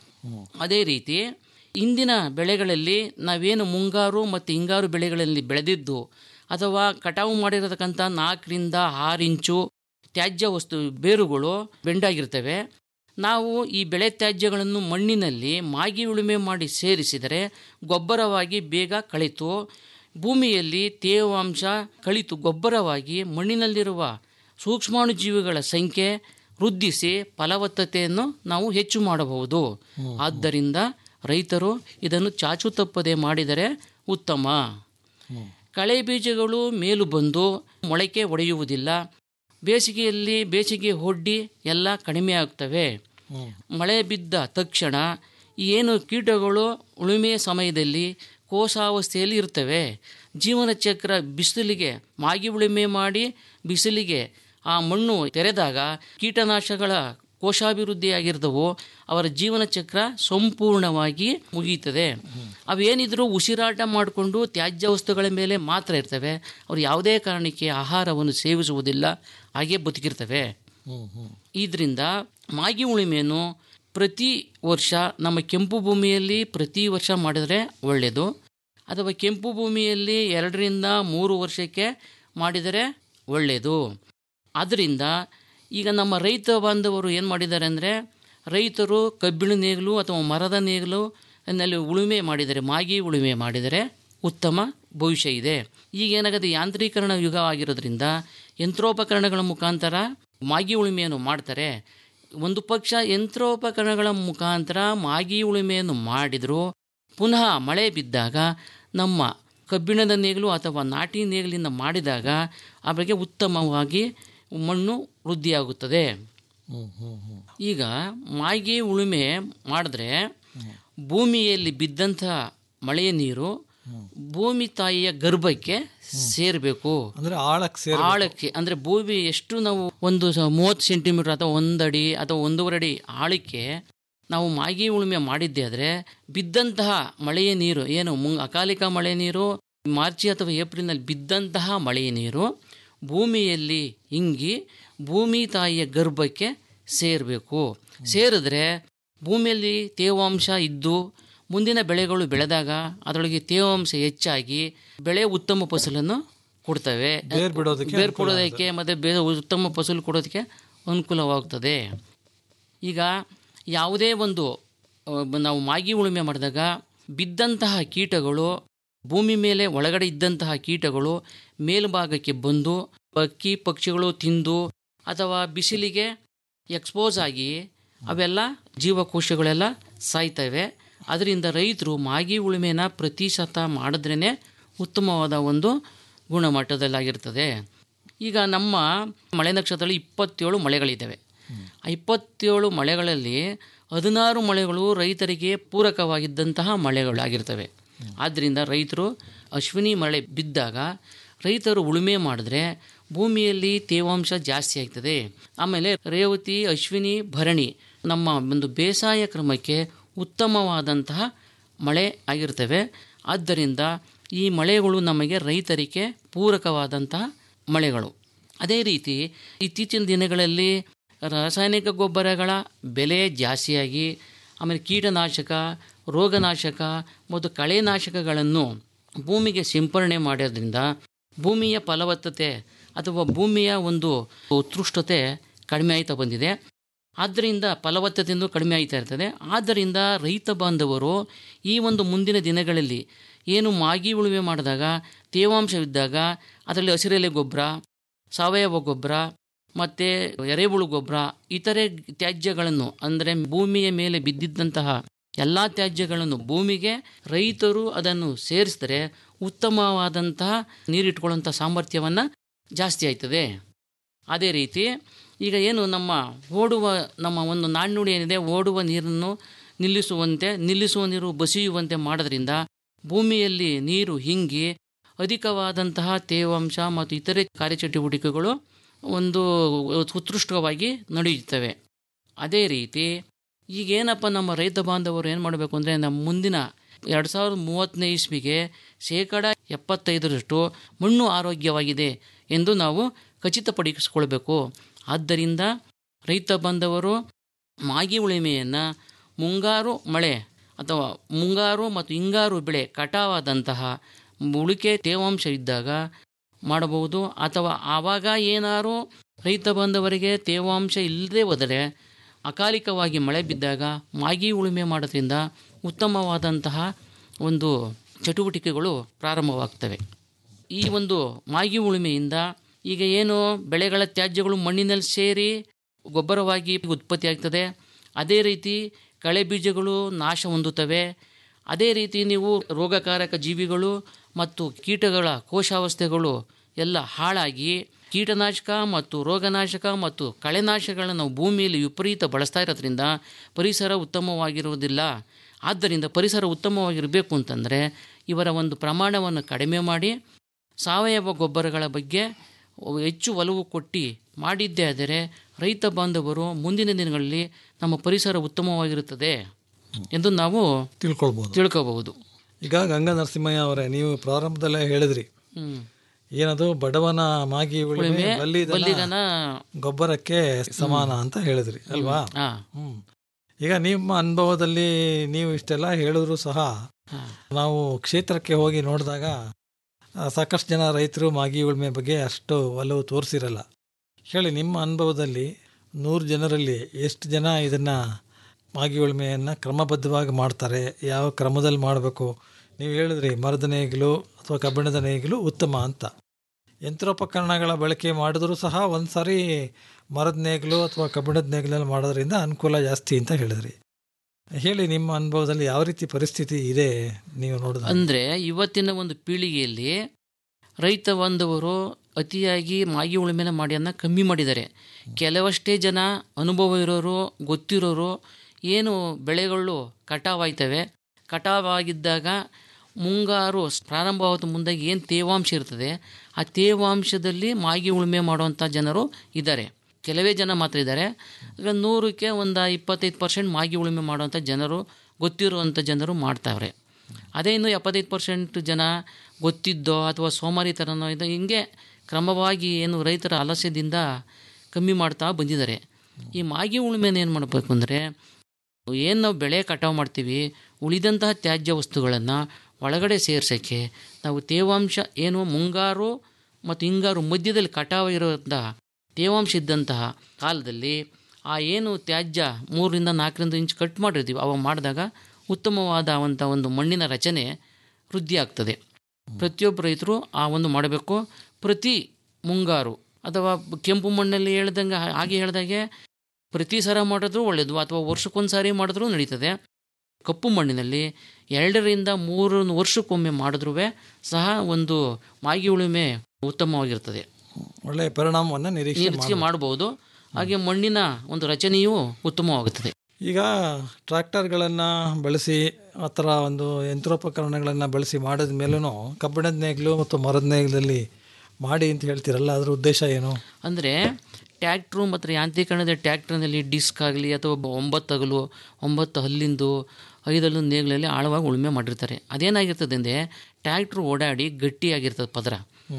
J: ಅದೇ ರೀತಿ ಇಂದಿನ ಬೆಳೆಗಳಲ್ಲಿ ನಾವೇನು ಮುಂಗಾರು ಮತ್ತು ಹಿಂಗಾರು ಬೆಳೆಗಳಲ್ಲಿ ಬೆಳೆದಿದ್ದು ಅಥವಾ ಕಟಾವು ಮಾಡಿರತಕ್ಕಂಥ ನಾಲ್ಕರಿಂದ ಆರು ಇಂಚು ತ್ಯಾಜ್ಯ ವಸ್ತು ಬೇರುಗಳು ಬೆಂಡಾಗಿರ್ತವೆ ನಾವು ಈ ಬೆಳೆ ತ್ಯಾಜ್ಯಗಳನ್ನು ಮಣ್ಣಿನಲ್ಲಿ ಮಾಗಿ ಉಳುಮೆ ಮಾಡಿ ಸೇರಿಸಿದರೆ ಗೊಬ್ಬರವಾಗಿ ಬೇಗ ಕಳಿತು ಭೂಮಿಯಲ್ಲಿ ತೇವಾಂಶ ಕಳಿತು ಗೊಬ್ಬರವಾಗಿ ಮಣ್ಣಿನಲ್ಲಿರುವ ಸೂಕ್ಷ್ಮಾಣುಜೀವಿಗಳ ಸಂಖ್ಯೆ ವೃದ್ಧಿಸಿ ಫಲವತ್ತತೆಯನ್ನು ನಾವು ಹೆಚ್ಚು ಮಾಡಬಹುದು ಆದ್ದರಿಂದ ರೈತರು ಇದನ್ನು ಚಾಚು ತಪ್ಪದೆ ಮಾಡಿದರೆ ಉತ್ತಮ ಕಳೆ ಬೀಜಗಳು ಮೇಲು ಬಂದು ಮೊಳಕೆ ಒಡೆಯುವುದಿಲ್ಲ ಬೇಸಿಗೆಯಲ್ಲಿ ಬೇಸಿಗೆ ಒಡ್ಡಿ ಎಲ್ಲ ಕಡಿಮೆ ಆಗ್ತವೆ ಮಳೆ ಬಿದ್ದ ತಕ್ಷಣ ಏನು ಕೀಟಗಳು ಉಳುಮೆಯ ಸಮಯದಲ್ಲಿ ಕೋಶಾವಸ್ಥೆಯಲ್ಲಿ ಇರ್ತವೆ ಜೀವನ ಚಕ್ರ ಬಿಸಿಲಿಗೆ ಮಾಗಿ ಉಳುಮೆ ಮಾಡಿ ಬಿಸಿಲಿಗೆ ಆ ಮಣ್ಣು ತೆರೆದಾಗ ಕೀಟನಾಶಕಗಳ ಕೋಶಾಭಿವೃದ್ಧಿಯಾಗಿರ್ತವೋ ಅವರ ಜೀವನ ಚಕ್ರ ಸಂಪೂರ್ಣವಾಗಿ ಮುಗಿಯುತ್ತದೆ ಅವೇನಿದ್ರು ಉಸಿರಾಟ ಮಾಡಿಕೊಂಡು ತ್ಯಾಜ್ಯ ವಸ್ತುಗಳ ಮೇಲೆ ಮಾತ್ರ ಇರ್ತವೆ ಅವರು ಯಾವುದೇ ಕಾರಣಕ್ಕೆ ಆಹಾರವನ್ನು ಸೇವಿಸುವುದಿಲ್ಲ ಹಾಗೆ ಬದುಕಿರ್ತವೆ ಇದರಿಂದ ಮಾಗಿ ಉಳುಮೆಯನ್ನು ಪ್ರತಿ ವರ್ಷ ನಮ್ಮ ಕೆಂಪು ಭೂಮಿಯಲ್ಲಿ ಪ್ರತಿ ವರ್ಷ ಮಾಡಿದರೆ ಒಳ್ಳೆಯದು ಅಥವಾ ಕೆಂಪು ಭೂಮಿಯಲ್ಲಿ ಎರಡರಿಂದ ಮೂರು ವರ್ಷಕ್ಕೆ ಮಾಡಿದರೆ ಒಳ್ಳೆಯದು ಆದ್ದರಿಂದ ಈಗ ನಮ್ಮ ರೈತ ಬಾಂಧವರು ಏನು ಮಾಡಿದ್ದಾರೆ ಅಂದರೆ ರೈತರು ಕಬ್ಬಿಣ ನೇಗಿಲು ಅಥವಾ ಮರದ ನೇಗಿಲು ನಲ್ಲಿ ಉಳುಮೆ ಮಾಡಿದರೆ ಮಾಗಿ ಉಳುಮೆ ಮಾಡಿದರೆ ಉತ್ತಮ ಭವಿಷ್ಯ ಇದೆ ಈಗ ಏನಾಗುತ್ತೆ ಯಾಂತ್ರೀಕರಣ ಯುಗ ಆಗಿರೋದ್ರಿಂದ ಯಂತ್ರೋಪಕರಣಗಳ ಮುಖಾಂತರ ಮಾಗಿ ಉಳುಮೆಯನ್ನು ಮಾಡ್ತಾರೆ ಒಂದು ಪಕ್ಷ ಯಂತ್ರೋಪಕರಣಗಳ ಮುಖಾಂತರ ಮಾಗಿ ಉಳುಮೆಯನ್ನು ಮಾಡಿದರೂ ಪುನಃ ಮಳೆ ಬಿದ್ದಾಗ ನಮ್ಮ ಕಬ್ಬಿಣದ ನೇಗಿಲು ಅಥವಾ ನಾಟಿ ನೇಗಿಲಿಂದ ಮಾಡಿದಾಗ ಅವರಿಗೆ ಉತ್ತಮವಾಗಿ ಮಣ್ಣು ವೃದ್ಧಿಯಾಗುತ್ತದೆ ಈಗ ಮಾಗಿ ಉಳುಮೆ ಮಾಡಿದ್ರೆ ಭೂಮಿಯಲ್ಲಿ ಬಿದ್ದಂಥ ಮಳೆಯ ನೀರು ಭೂಮಿ ತಾಯಿಯ ಗರ್ಭಕ್ಕೆ ಸೇರಬೇಕು
I: ಅಂದ್ರೆ ಆಳಕ್ಕೆ ಸೇರ
J: ಆಳಕ್ಕೆ ಅಂದ್ರೆ ಭೂಮಿ ಎಷ್ಟು ನಾವು ಒಂದು ಸ- ಮೂವತ್ತು ಸೆಂಟಿಮೀಟರ್ ಅಥವಾ ಒಂದಡಿ ಅಥವಾ ಒಂದೂವರೆ ಅಡಿ ಆಳಕ್ಕೆ ನಾವು ಮಾಗಿ ಉಳುಮೆ ಮಾಡಿದ್ದೆ ಆದರೆ ಬಿದ್ದಂತಹ ಮಳೆಯ ನೀರು ಏನು ಮುಂಗ್ ಅಕಾಲಿಕ ಮಳೆ ನೀರು ಮಾರ್ಚ್ ಅಥವಾ ಏಪ್ರಿಲ್ನಲ್ಲಿ ಬಿದ್ದಂತಹ ಮಳೆಯ ನೀರು ಭೂಮಿಯಲ್ಲಿ ಇಂಗಿ ಭೂಮಿ ತಾಯಿಯ ಗರ್ಭಕ್ಕೆ ಸೇರಬೇಕು ಸೇರಿದ್ರೆ ಭೂಮಿಯಲ್ಲಿ ತೇವಾಂಶ ಇದ್ದು ಮುಂದಿನ ಬೆಳೆಗಳು ಬೆಳೆದಾಗ ಅದರೊಳಗೆ ತೇವಾಂಶ ಹೆಚ್ಚಾಗಿ ಬೆಳೆ ಉತ್ತಮ ಫಸಲನ್ನು ಕೊಡ್ತವೆ
I: ಬೇರ್ ಬಿಡೋದಕ್ಕೆ
J: ಬೇರ್
I: ಅನುಕೂಲ
J: ಕೊಡೋದಕ್ಕೆ ಮತ್ತು ಬೇರೆ ಉತ್ತಮ ಫಸಲು ಕೊಡೋದಕ್ಕೆ ಅನುಕೂಲವಾಗ್ತದೆ ಈಗ ಯಾವುದೇ ಒಂದು ಆ, ಬ- ನಾವು ಮಾಗಿ ಉಳುಮೆ ಮಾಡಿದಾಗ ಬಿದ್ದಂತಹ ಕೀಟಗಳು ಭೂಮಿ ಮೇಲೆ ಒಳಗಡೆ ಇದ್ದಂತಹ ಕೀಟಗಳು ಮೇಲ್ಭಾಗಕ್ಕೆ ಬಂದು ಪಕ್ಕಿ ಪಕ್ಷಿಗಳು ತಿಂದು ಅಥವಾ ಬಿಸಿಲಿಗೆ ಎಕ್ಸ್ಪೋಸ್ ಆಗಿ ಅವೆಲ್ಲ ಜೀವಕೋಶಗಳೆಲ್ಲ ಸಾಯ್ತವೆ ಅದರಿಂದ ರೈತರು ಮಾಗಿ ಉಳುಮೆನ ಪ್ರತಿಶತ ಮಾಡಿದ್ರೇ ಉತ್ತಮವಾದ ಒಂದು ಗುಣಮಟ್ಟದಲ್ಲಾಗಿರ್ತದೆ ಈಗ ನಮ್ಮ ಮಳೆ ನಕ್ಷತ್ರದಲ್ಲಿ ಇಪ್ಪತ್ತೇಳು ಮಳೆಗಳಿದ್ದಾವೆ ಆ ಇಪ್ಪತ್ತೇಳು ಮಳೆಗಳಲ್ಲಿ ಹದಿನಾರು ಮಳೆಗಳು ರೈತರಿಗೆ ಪೂರಕವಾಗಿದ್ದಂತಹ ಮಳೆಗಳಾಗಿರ್ತವೆ ಆದ್ದರಿಂದ ರೈತರು ಅಶ್ವಿನಿ ಮಳೆ ಬಿದ್ದಾಗ ರೈತರು ಉಳುಮೆ ಮಾಡಿದ್ರೆ ಭೂಮಿಯಲ್ಲಿ ತೇವಾಂಶ ಜಾಸ್ತಿ ಆಗ್ತದೆ ಆಮೇಲೆ ರೇವತಿ ಅಶ್ವಿನಿ ಭರಣಿ ನಮ್ಮ ಒಂದು ಬೇಸಾಯ ಕ್ರಮಕ್ಕೆ ಉತ್ತಮವಾದಂತಹ ಮಳೆ ಆಗಿರ್ತವೆ ಆದ್ದರಿಂದ ಈ ಮಳೆಗಳು ನಮಗೆ ರೈತರಿಗೆ ಪೂರಕವಾದಂತಹ ಮಳೆಗಳು ಅದೇ ರೀತಿ ಇತ್ತೀಚಿನ ದಿನಗಳಲ್ಲಿ ರಾಸಾಯನಿಕ ಗೊಬ್ಬರಗಳ ಬೆಲೆ ಜಾಸ್ತಿಯಾಗಿ ಆಮೇಲೆ ಕೀಟನಾಶಕ ರೋಗನಾಶಕ ಮತ್ತು ಕಳೆನಾಶಕಗಳನ್ನು ಭೂಮಿಗೆ ಸಿಂಪರಣೆ ಮಾಡೋದ್ರಿಂದ ಭೂಮಿಯ ಫಲವತ್ತತೆ ಅಥವಾ ಭೂಮಿಯ ಒಂದು ಉತ್ಕೃಷ್ಟತೆ ಕಡಿಮೆ ಆಯ್ತಾ ಬಂದಿದೆ ಆದ್ದರಿಂದ ಫಲವತ್ತತೆಯೂ ಕಡಿಮೆ ಆಯ್ತಾ ಇರ್ತದೆ ಆದ್ದರಿಂದ ರೈತ ಬಾಂಧವರು ಈ ಒಂದು ಮುಂದಿನ ದಿನಗಳಲ್ಲಿ ಏನು ಮಾಗಿ ಉಳುಮೆ ಮಾಡಿದಾಗ ತೇವಾಂಶವಿದ್ದಾಗ ಅದರಲ್ಲಿ ಹಸಿರೆಲೆ ಗೊಬ್ಬರ ಸಾವಯವ ಗೊಬ್ಬರ ಮತ್ತು ಎರೆಹುಳು ಗೊಬ್ಬರ ಇತರೆ ತ್ಯಾಜ್ಯಗಳನ್ನು ಅಂದರೆ ಭೂಮಿಯ ಮೇಲೆ ಬಿದ್ದಿದ್ದಂತಹ ಎಲ್ಲ ತ್ಯಾಜ್ಯಗಳನ್ನು ಭೂಮಿಗೆ ರೈತರು ಅದನ್ನು ಸೇರಿಸಿದ್ರೆ ಉತ್ತಮವಾದಂತಹ ನೀರಿಟ್ಕೊಳ್ಳುವಂಥ ಸಾಮರ್ಥ್ಯವನ್ನು ಜಾಸ್ತಿ ಆಯ್ತದೆ ಅದೇ ರೀತಿ ಈಗ ಏನು ನಮ್ಮ ಓಡುವ ನಮ್ಮ ಒಂದು ನಾಣ್ಣುಡಿ ಏನಿದೆ ಓಡುವ ನೀರನ್ನು ನಿಲ್ಲಿಸುವಂತೆ ನಿಲ್ಲಿಸುವ ನೀರು ಬಸಿಯುವಂತೆ ಮಾಡೋದ್ರಿಂದ ಭೂಮಿಯಲ್ಲಿ ನೀರು ಹಿಂಗಿ ಅಧಿಕವಾದಂತಹ ತೇವಾಂಶ ಮತ್ತು ಇತರೆ ಕಾರ್ಯಚಟುವಟಿಕೆಗಳು ಒಂದು ಉತ್ಕೃಷ್ಟವಾಗಿ ನಡೆಯುತ್ತವೆ ಅದೇ ರೀತಿ ಈಗೇನಪ್ಪ ನಮ್ಮ ರೈತ ಬಾಂಧವರು ಏನು ಮಾಡಬೇಕು ಅಂದರೆ ನಮ್ಮ ಮುಂದಿನ ಎರಡು ಸಾವಿರದ ಮೂವತ್ತನೇ ಇಸ್ವಿಗೆ ಶೇಕಡ ಎಪ್ಪತ್ತೈದರಷ್ಟು ಮಣ್ಣು ಆರೋಗ್ಯವಾಗಿದೆ ಎಂದು ನಾವು ಖಚಿತಪಡಿಸಿಕೊಳ್ಬೇಕು ಆದ್ದರಿಂದ ರೈತ ಬಾಂಧವರು ಮಾಗಿ ಉಳುಮೆಯನ್ನು ಮುಂಗಾರು ಮಳೆ ಅಥವಾ ಮುಂಗಾರು ಮತ್ತು ಹಿಂಗಾರು ಬೆಳೆ ಕಟಾವಾದಂತಹ ಉಳಿಕೆ ತೇವಾಂಶ ಇದ್ದಾಗ ಮಾಡಬಹುದು ಅಥವಾ ಆವಾಗ ಏನಾರು ರೈತ ಬಾಂಧವರಿಗೆ ತೇವಾಂಶ ಇಲ್ಲದೆ ಹೋದರೆ ಅಕಾಲಿಕವಾಗಿ ಮಳೆ ಬಿದ್ದಾಗ ಮಾಗಿ ಉಳುಮೆ ಮಾಡೋದ್ರಿಂದ ಉತ್ತಮವಾದಂತಹ ಒಂದು ಚಟುವಟಿಕೆಗಳು ಪ್ರಾರಂಭವಾಗ್ತವೆ ಈ ಒಂದು ಮಾಗಿ ಉಳುಮೆಯಿಂದ ಈಗ ಏನು ಬೆಳೆಗಳ ತ್ಯಾಜ್ಯಗಳು ಮಣ್ಣಿನಲ್ಲಿ ಸೇರಿ ಗೊಬ್ಬರವಾಗಿ ಉತ್ಪತ್ತಿ ಆಗ್ತದೆ ಅದೇ ರೀತಿ ಕಳೆ ಬೀಜಗಳು ನಾಶ ಹೊಂದುತ್ತವೆ ಅದೇ ರೀತಿ ನೀವು ರೋಗಕಾರಕ ಜೀವಿಗಳು ಮತ್ತು ಕೀಟಗಳ ಕೋಶಾವಸ್ಥೆಗಳು ಎಲ್ಲ ಹಾಳಾಗಿ ಕೀಟನಾಶಕ ಮತ್ತು ರೋಗನಾಶಕ ಮತ್ತು ಕಳೆನಾಶಕಗಳನ್ನು ನಾವು ಭೂಮಿಯಲ್ಲಿ ವಿಪರೀತ ಬಳಸ್ತಾ ಇರೋದ್ರಿಂದ ಪರಿಸರ ಉತ್ತಮವಾಗಿರುವುದಿಲ್ಲ ಆದ್ದರಿಂದ ಪರಿಸರ ಉತ್ತಮವಾಗಿರಬೇಕು ಅಂತಂದರೆ ಇವರ ಒಂದು ಪ್ರಮಾಣವನ್ನು ಕಡಿಮೆ ಮಾಡಿ ಸಾವಯವ ಗೊಬ್ಬರಗಳ ಬಗ್ಗೆ ಹೆಚ್ಚು ಒಲವು ಕೊಟ್ಟು ಮಾಡಿದ್ದೇ ಆದರೆ ರೈತ ಬಾಂಧವರು ಮುಂದಿನ ದಿನಗಳಲ್ಲಿ ನಮ್ಮ ಪರಿಸರ ಉತ್ತಮವಾಗಿರುತ್ತದೆ ಎಂದು ನಾವು
I: ತಿಳ್ಕೊಳ್ಬೋದು
J: ತಿಳ್ಕೋಬಹುದು
I: ಈಗ ಗಂಗಾ ನರಸಿಂಹಯ್ಯ ಅವರೇ ನೀವು ಪ್ರಾರಂಭದಲ್ಲೇ ಹೇಳಿದ್ರಿ
J: ಹ್ಮ್.
I: ಏನದು ಬಡವನ ಮಾಗಿ ಉಳುಮೆ
J: ಉಳುಮೆ,
I: ಬಲ್ಲಿದನ
J: ಬಲ್ಲಿದನ
I: ಗೊಬ್ಬರಕ್ಕೆ ಸಮಾನ ಅಂತ ಹೇಳಿದ್ರಿ ಅಲ್ವಾ
J: ಹಾ.
I: ಹ್ಮ್ ಈಗ ನಿಮ್ಮ ಅನುಭವದಲ್ಲಿ ನೀವು ಇಷ್ಟೆಲ್ಲ ಹೇಳಿದ್ರು ಸಹ ನಾವು ಕ್ಷೇತ್ರಕ್ಕೆ ಹೋಗಿ ನೋಡಿದಾಗ ಆ, ಸಾಕಷ್ಟು ಜನ ರೈತರು ಮಾಗಿ ಉಳುಮೆ ಬಗ್ಗೆ ಅಷ್ಟು ಒಲವು ತೋರಿಸಿರಲ್ಲ ಹೇಳಿ ನಿಮ್ಮ ಅನುಭವದಲ್ಲಿ ನೂರು ಜನರಲ್ಲಿ ಎಷ್ಟು ಜನ ಇದನ್ನು ಮಾಗಿ ಉಳುಮೆಯನ್ನು ಕ್ರಮಬದ್ಧವಾಗಿ ಮಾಡ್ತಾರೆ ಯಾವ ಕ್ರಮದಲ್ಲಿ ಮಾಡಬೇಕು ನೀವು ಹೇಳಿದ್ರಿ ಮರದ ನೇಗಿಲು ಅಥವಾ ಕಬ್ಬಿಣದ ನೇಗಿಲು ಉತ್ತಮ ಅಂತ ಯಂತ್ರೋಪಕರಣಗಳ ಬಳಕೆ ಮಾಡಿದ್ರೂ ಸಹ ಒಂದು ಸಾರಿ ಮರದ ನೇಗಿಲು ಅಥವಾ ಕಬ್ಬಿಣದ ನೇಗಿಲಲ್ಲಿ ಮಾಡೋದ್ರಿಂದ ಅನುಕೂಲ ಜಾಸ್ತಿ ಅಂತ ಹೇಳಿದ್ರಿ ಹೇಳಿ ನಿಮ್ಮ ಅನುಭವದಲ್ಲಿ ಯಾವ ರೀತಿ ಪರಿಸ್ಥಿತಿ ಇದೆ ನೀವು ನೋಡಿದ
J: ಅಂದರೆ ಇವತ್ತಿನ ಒಂದು ಪೀಳಿಗೆಯಲ್ಲಿ ರೈತ ಬಾಂಧವರು ಅತಿಯಾಗಿ ಮಾಗಿ ಉಳುಮೆನ ಮಾಡಿ ಅನ್ನ ಕಮ್ಮಿ ಮಾಡಿದ್ದಾರೆ ಕೆಲವಷ್ಟೇ ಜನ ಅನುಭವ ಇರೋರು ಗೊತ್ತಿರೋರು ಏನು ಬೆಳೆಗಳು ಕಟಾವಾಯ್ತವೆ ಕಟಾವಾಗಿದ್ದಾಗ ಮುಂಗಾರು ಪ್ರಾರಂಭವಾದ ಮುಂದೆ ಏನು ತೇವಾಂಶ ಇರ್ತದೆ ಆ ತೇವಾಂಶದಲ್ಲಿ ಮಾಗಿ ಉಳುಮೆ ಮಾಡುವಂಥ ಜನರು ಇದ್ದಾರೆ ಕೆಲವೇ ಜನ ಮಾತ್ರ ಇದ್ದಾರೆ ಈಗ ನೂರಕ್ಕೆ ಒಂದು ಇಪ್ಪತ್ತೈದು ಪರ್ಸೆಂಟ್ ಮಾಗಿ ಉಳುಮೆ ಮಾಡುವಂಥ ಜನರು ಗೊತ್ತಿರುವಂಥ ಜನರು ಮಾಡ್ತಾವ್ರೆ ಅದೇ ಇನ್ನು ಎಪ್ಪತ್ತೈದು ಪರ್ಸೆಂಟ್ ಜನ ಗೊತ್ತಿದ್ದೋ ಅಥವಾ ಸೋಮಾರಿತನನೋ ಇದು ಹಿಂಗೆ ಕ್ರಮವಾಗಿ ಏನು ರೈತರ ಆಲಸ್ಯದಿಂದ ಕಮ್ಮಿ ಮಾಡ್ತಾ ಬಂದಿದ್ದಾರೆ ಈ ಮಾಗಿ ಉಳುಮೆನ ಏನು ಮಾಡಬೇಕು ಅಂದರೆ ಏನು ನಾವು ಬೆಳೆ ಕಟಾವು ಮಾಡ್ತೀವಿ ಉಳಿದಂತಹ ತ್ಯಾಜ್ಯ ವಸ್ತುಗಳನ್ನು ಒಳಗಡೆ ಸೇರ್ಸೋಕ್ಕೆ ನಾವು ತೇವಾಂಶ ಏನು ಮುಂಗಾರು ಮತ್ತು ಹಿಂಗಾರು ಮಧ್ಯದಲ್ಲಿ ಕಟಾವು ಇರೋಂಥ ತೇವಾಂಶ ಇದ್ದಂತಹ ಕಾಲದಲ್ಲಿ ಆ ಏನು ತ್ಯಾಜ್ಯ ಮೂರರಿಂದ ನಾಲ್ಕರಿಂದ ಇಂಚು ಕಟ್ ಮಾಡಿರ್ತೀವಿ ಅವಾಗ ಮಾಡಿದಾಗ ಉತ್ತಮವಾದ ಅಂಥ ಒಂದು ಮಣ್ಣಿನ ರಚನೆ ವೃದ್ಧಿ ಆಗ್ತದೆ ಪ್ರತಿಯೊಬ್ಬ ರೈತರು ಆ ಒಂದು ಮಾಡಬೇಕು ಪ್ರತಿ ಮುಂಗಾರು ಅಥವಾ ಕೆಂಪು ಮಣ್ಣಲ್ಲಿ ಹೇಳ್ದಂಗೆ ಹಾಗೆ ಹೇಳ್ದಾಗೆ ಪ್ರತಿ ಸಲ ಮಾಡಿದ್ರೂ ಒಳ್ಳೆಯದು ಅಥವಾ ವರ್ಷಕ್ಕೊಂದು ಸಾರಿ ಮಾಡಿದ್ರೂ ನಡೀತದೆ ಕಪ್ಪು ಮಣ್ಣಿನಲ್ಲಿ ಎರಡರಿಂದ ಮೂರು ವರ್ಷಕ್ಕೊಮ್ಮೆ ಮಾಡಿದ್ರೂ ಸಹ ಒಂದು ಮಾಗಿ ಉಳುಮೆ ಉತ್ತಮವಾಗಿರ್ತದೆ
I: ಒಳ್ಳೆಯ ಪರಿಣಾಮವನ್ನು ನಿರೀಕ್ಷೆ
J: ನಿರೀಕ್ಷೆ ಮಾಡಬಹುದು ಹಾಗೆ ಮಣ್ಣಿನ ಒಂದು ರಚನೆಯೂ ಉತ್ತಮವಾಗುತ್ತದೆ
I: ಈಗ ಟ್ರ್ಯಾಕ್ಟರ್ಗಳನ್ನು ಬಳಸಿ ಆ ಥರ ಒಂದು ಯಂತ್ರೋಪಕರಣಗಳನ್ನು ಬಳಸಿ ಮಾಡಿದ ಮೇಲೂ ಕಬ್ಬಿಣದ ನೇಗಿಲು ಮತ್ತು ಮರದ ನೇಗಿಲಲ್ಲಿ ಮಾಡಿ ಅಂತ ಹೇಳ್ತೀರಲ್ಲ ಅದರ ಉದ್ದೇಶ ಏನು
J: ಅಂದರೆ ಟ್ಯಾಕ್ಟ್ರು ಮತ್ತು ಯಾಂತ್ರೀಕರಣದ ಟ್ಯಾಕ್ಟ್ರ್ನಲ್ಲಿ ಡಿಸ್ಕ್ ಆಗಲಿ ಅಥವಾ ಒಬ್ಬ ಒಂಬತ್ತು ಹಗಲು ಒಂಬತ್ತು ಹಲ್ಲಿಂದು ಐದಲ್ಲು ನೇಗಿಲಲ್ಲಿ ಆಳವಾಗಿ ಉಳುಮೆ ಮಾಡಿರ್ತಾರೆ ಅದೇನಾಗಿರ್ತದೆ ಅಂದರೆ ಟ್ಯಾಕ್ಟ್ರು ಓಡಾಡಿ ಗಟ್ಟಿಯಾಗಿರ್ತದೆ ಪದರ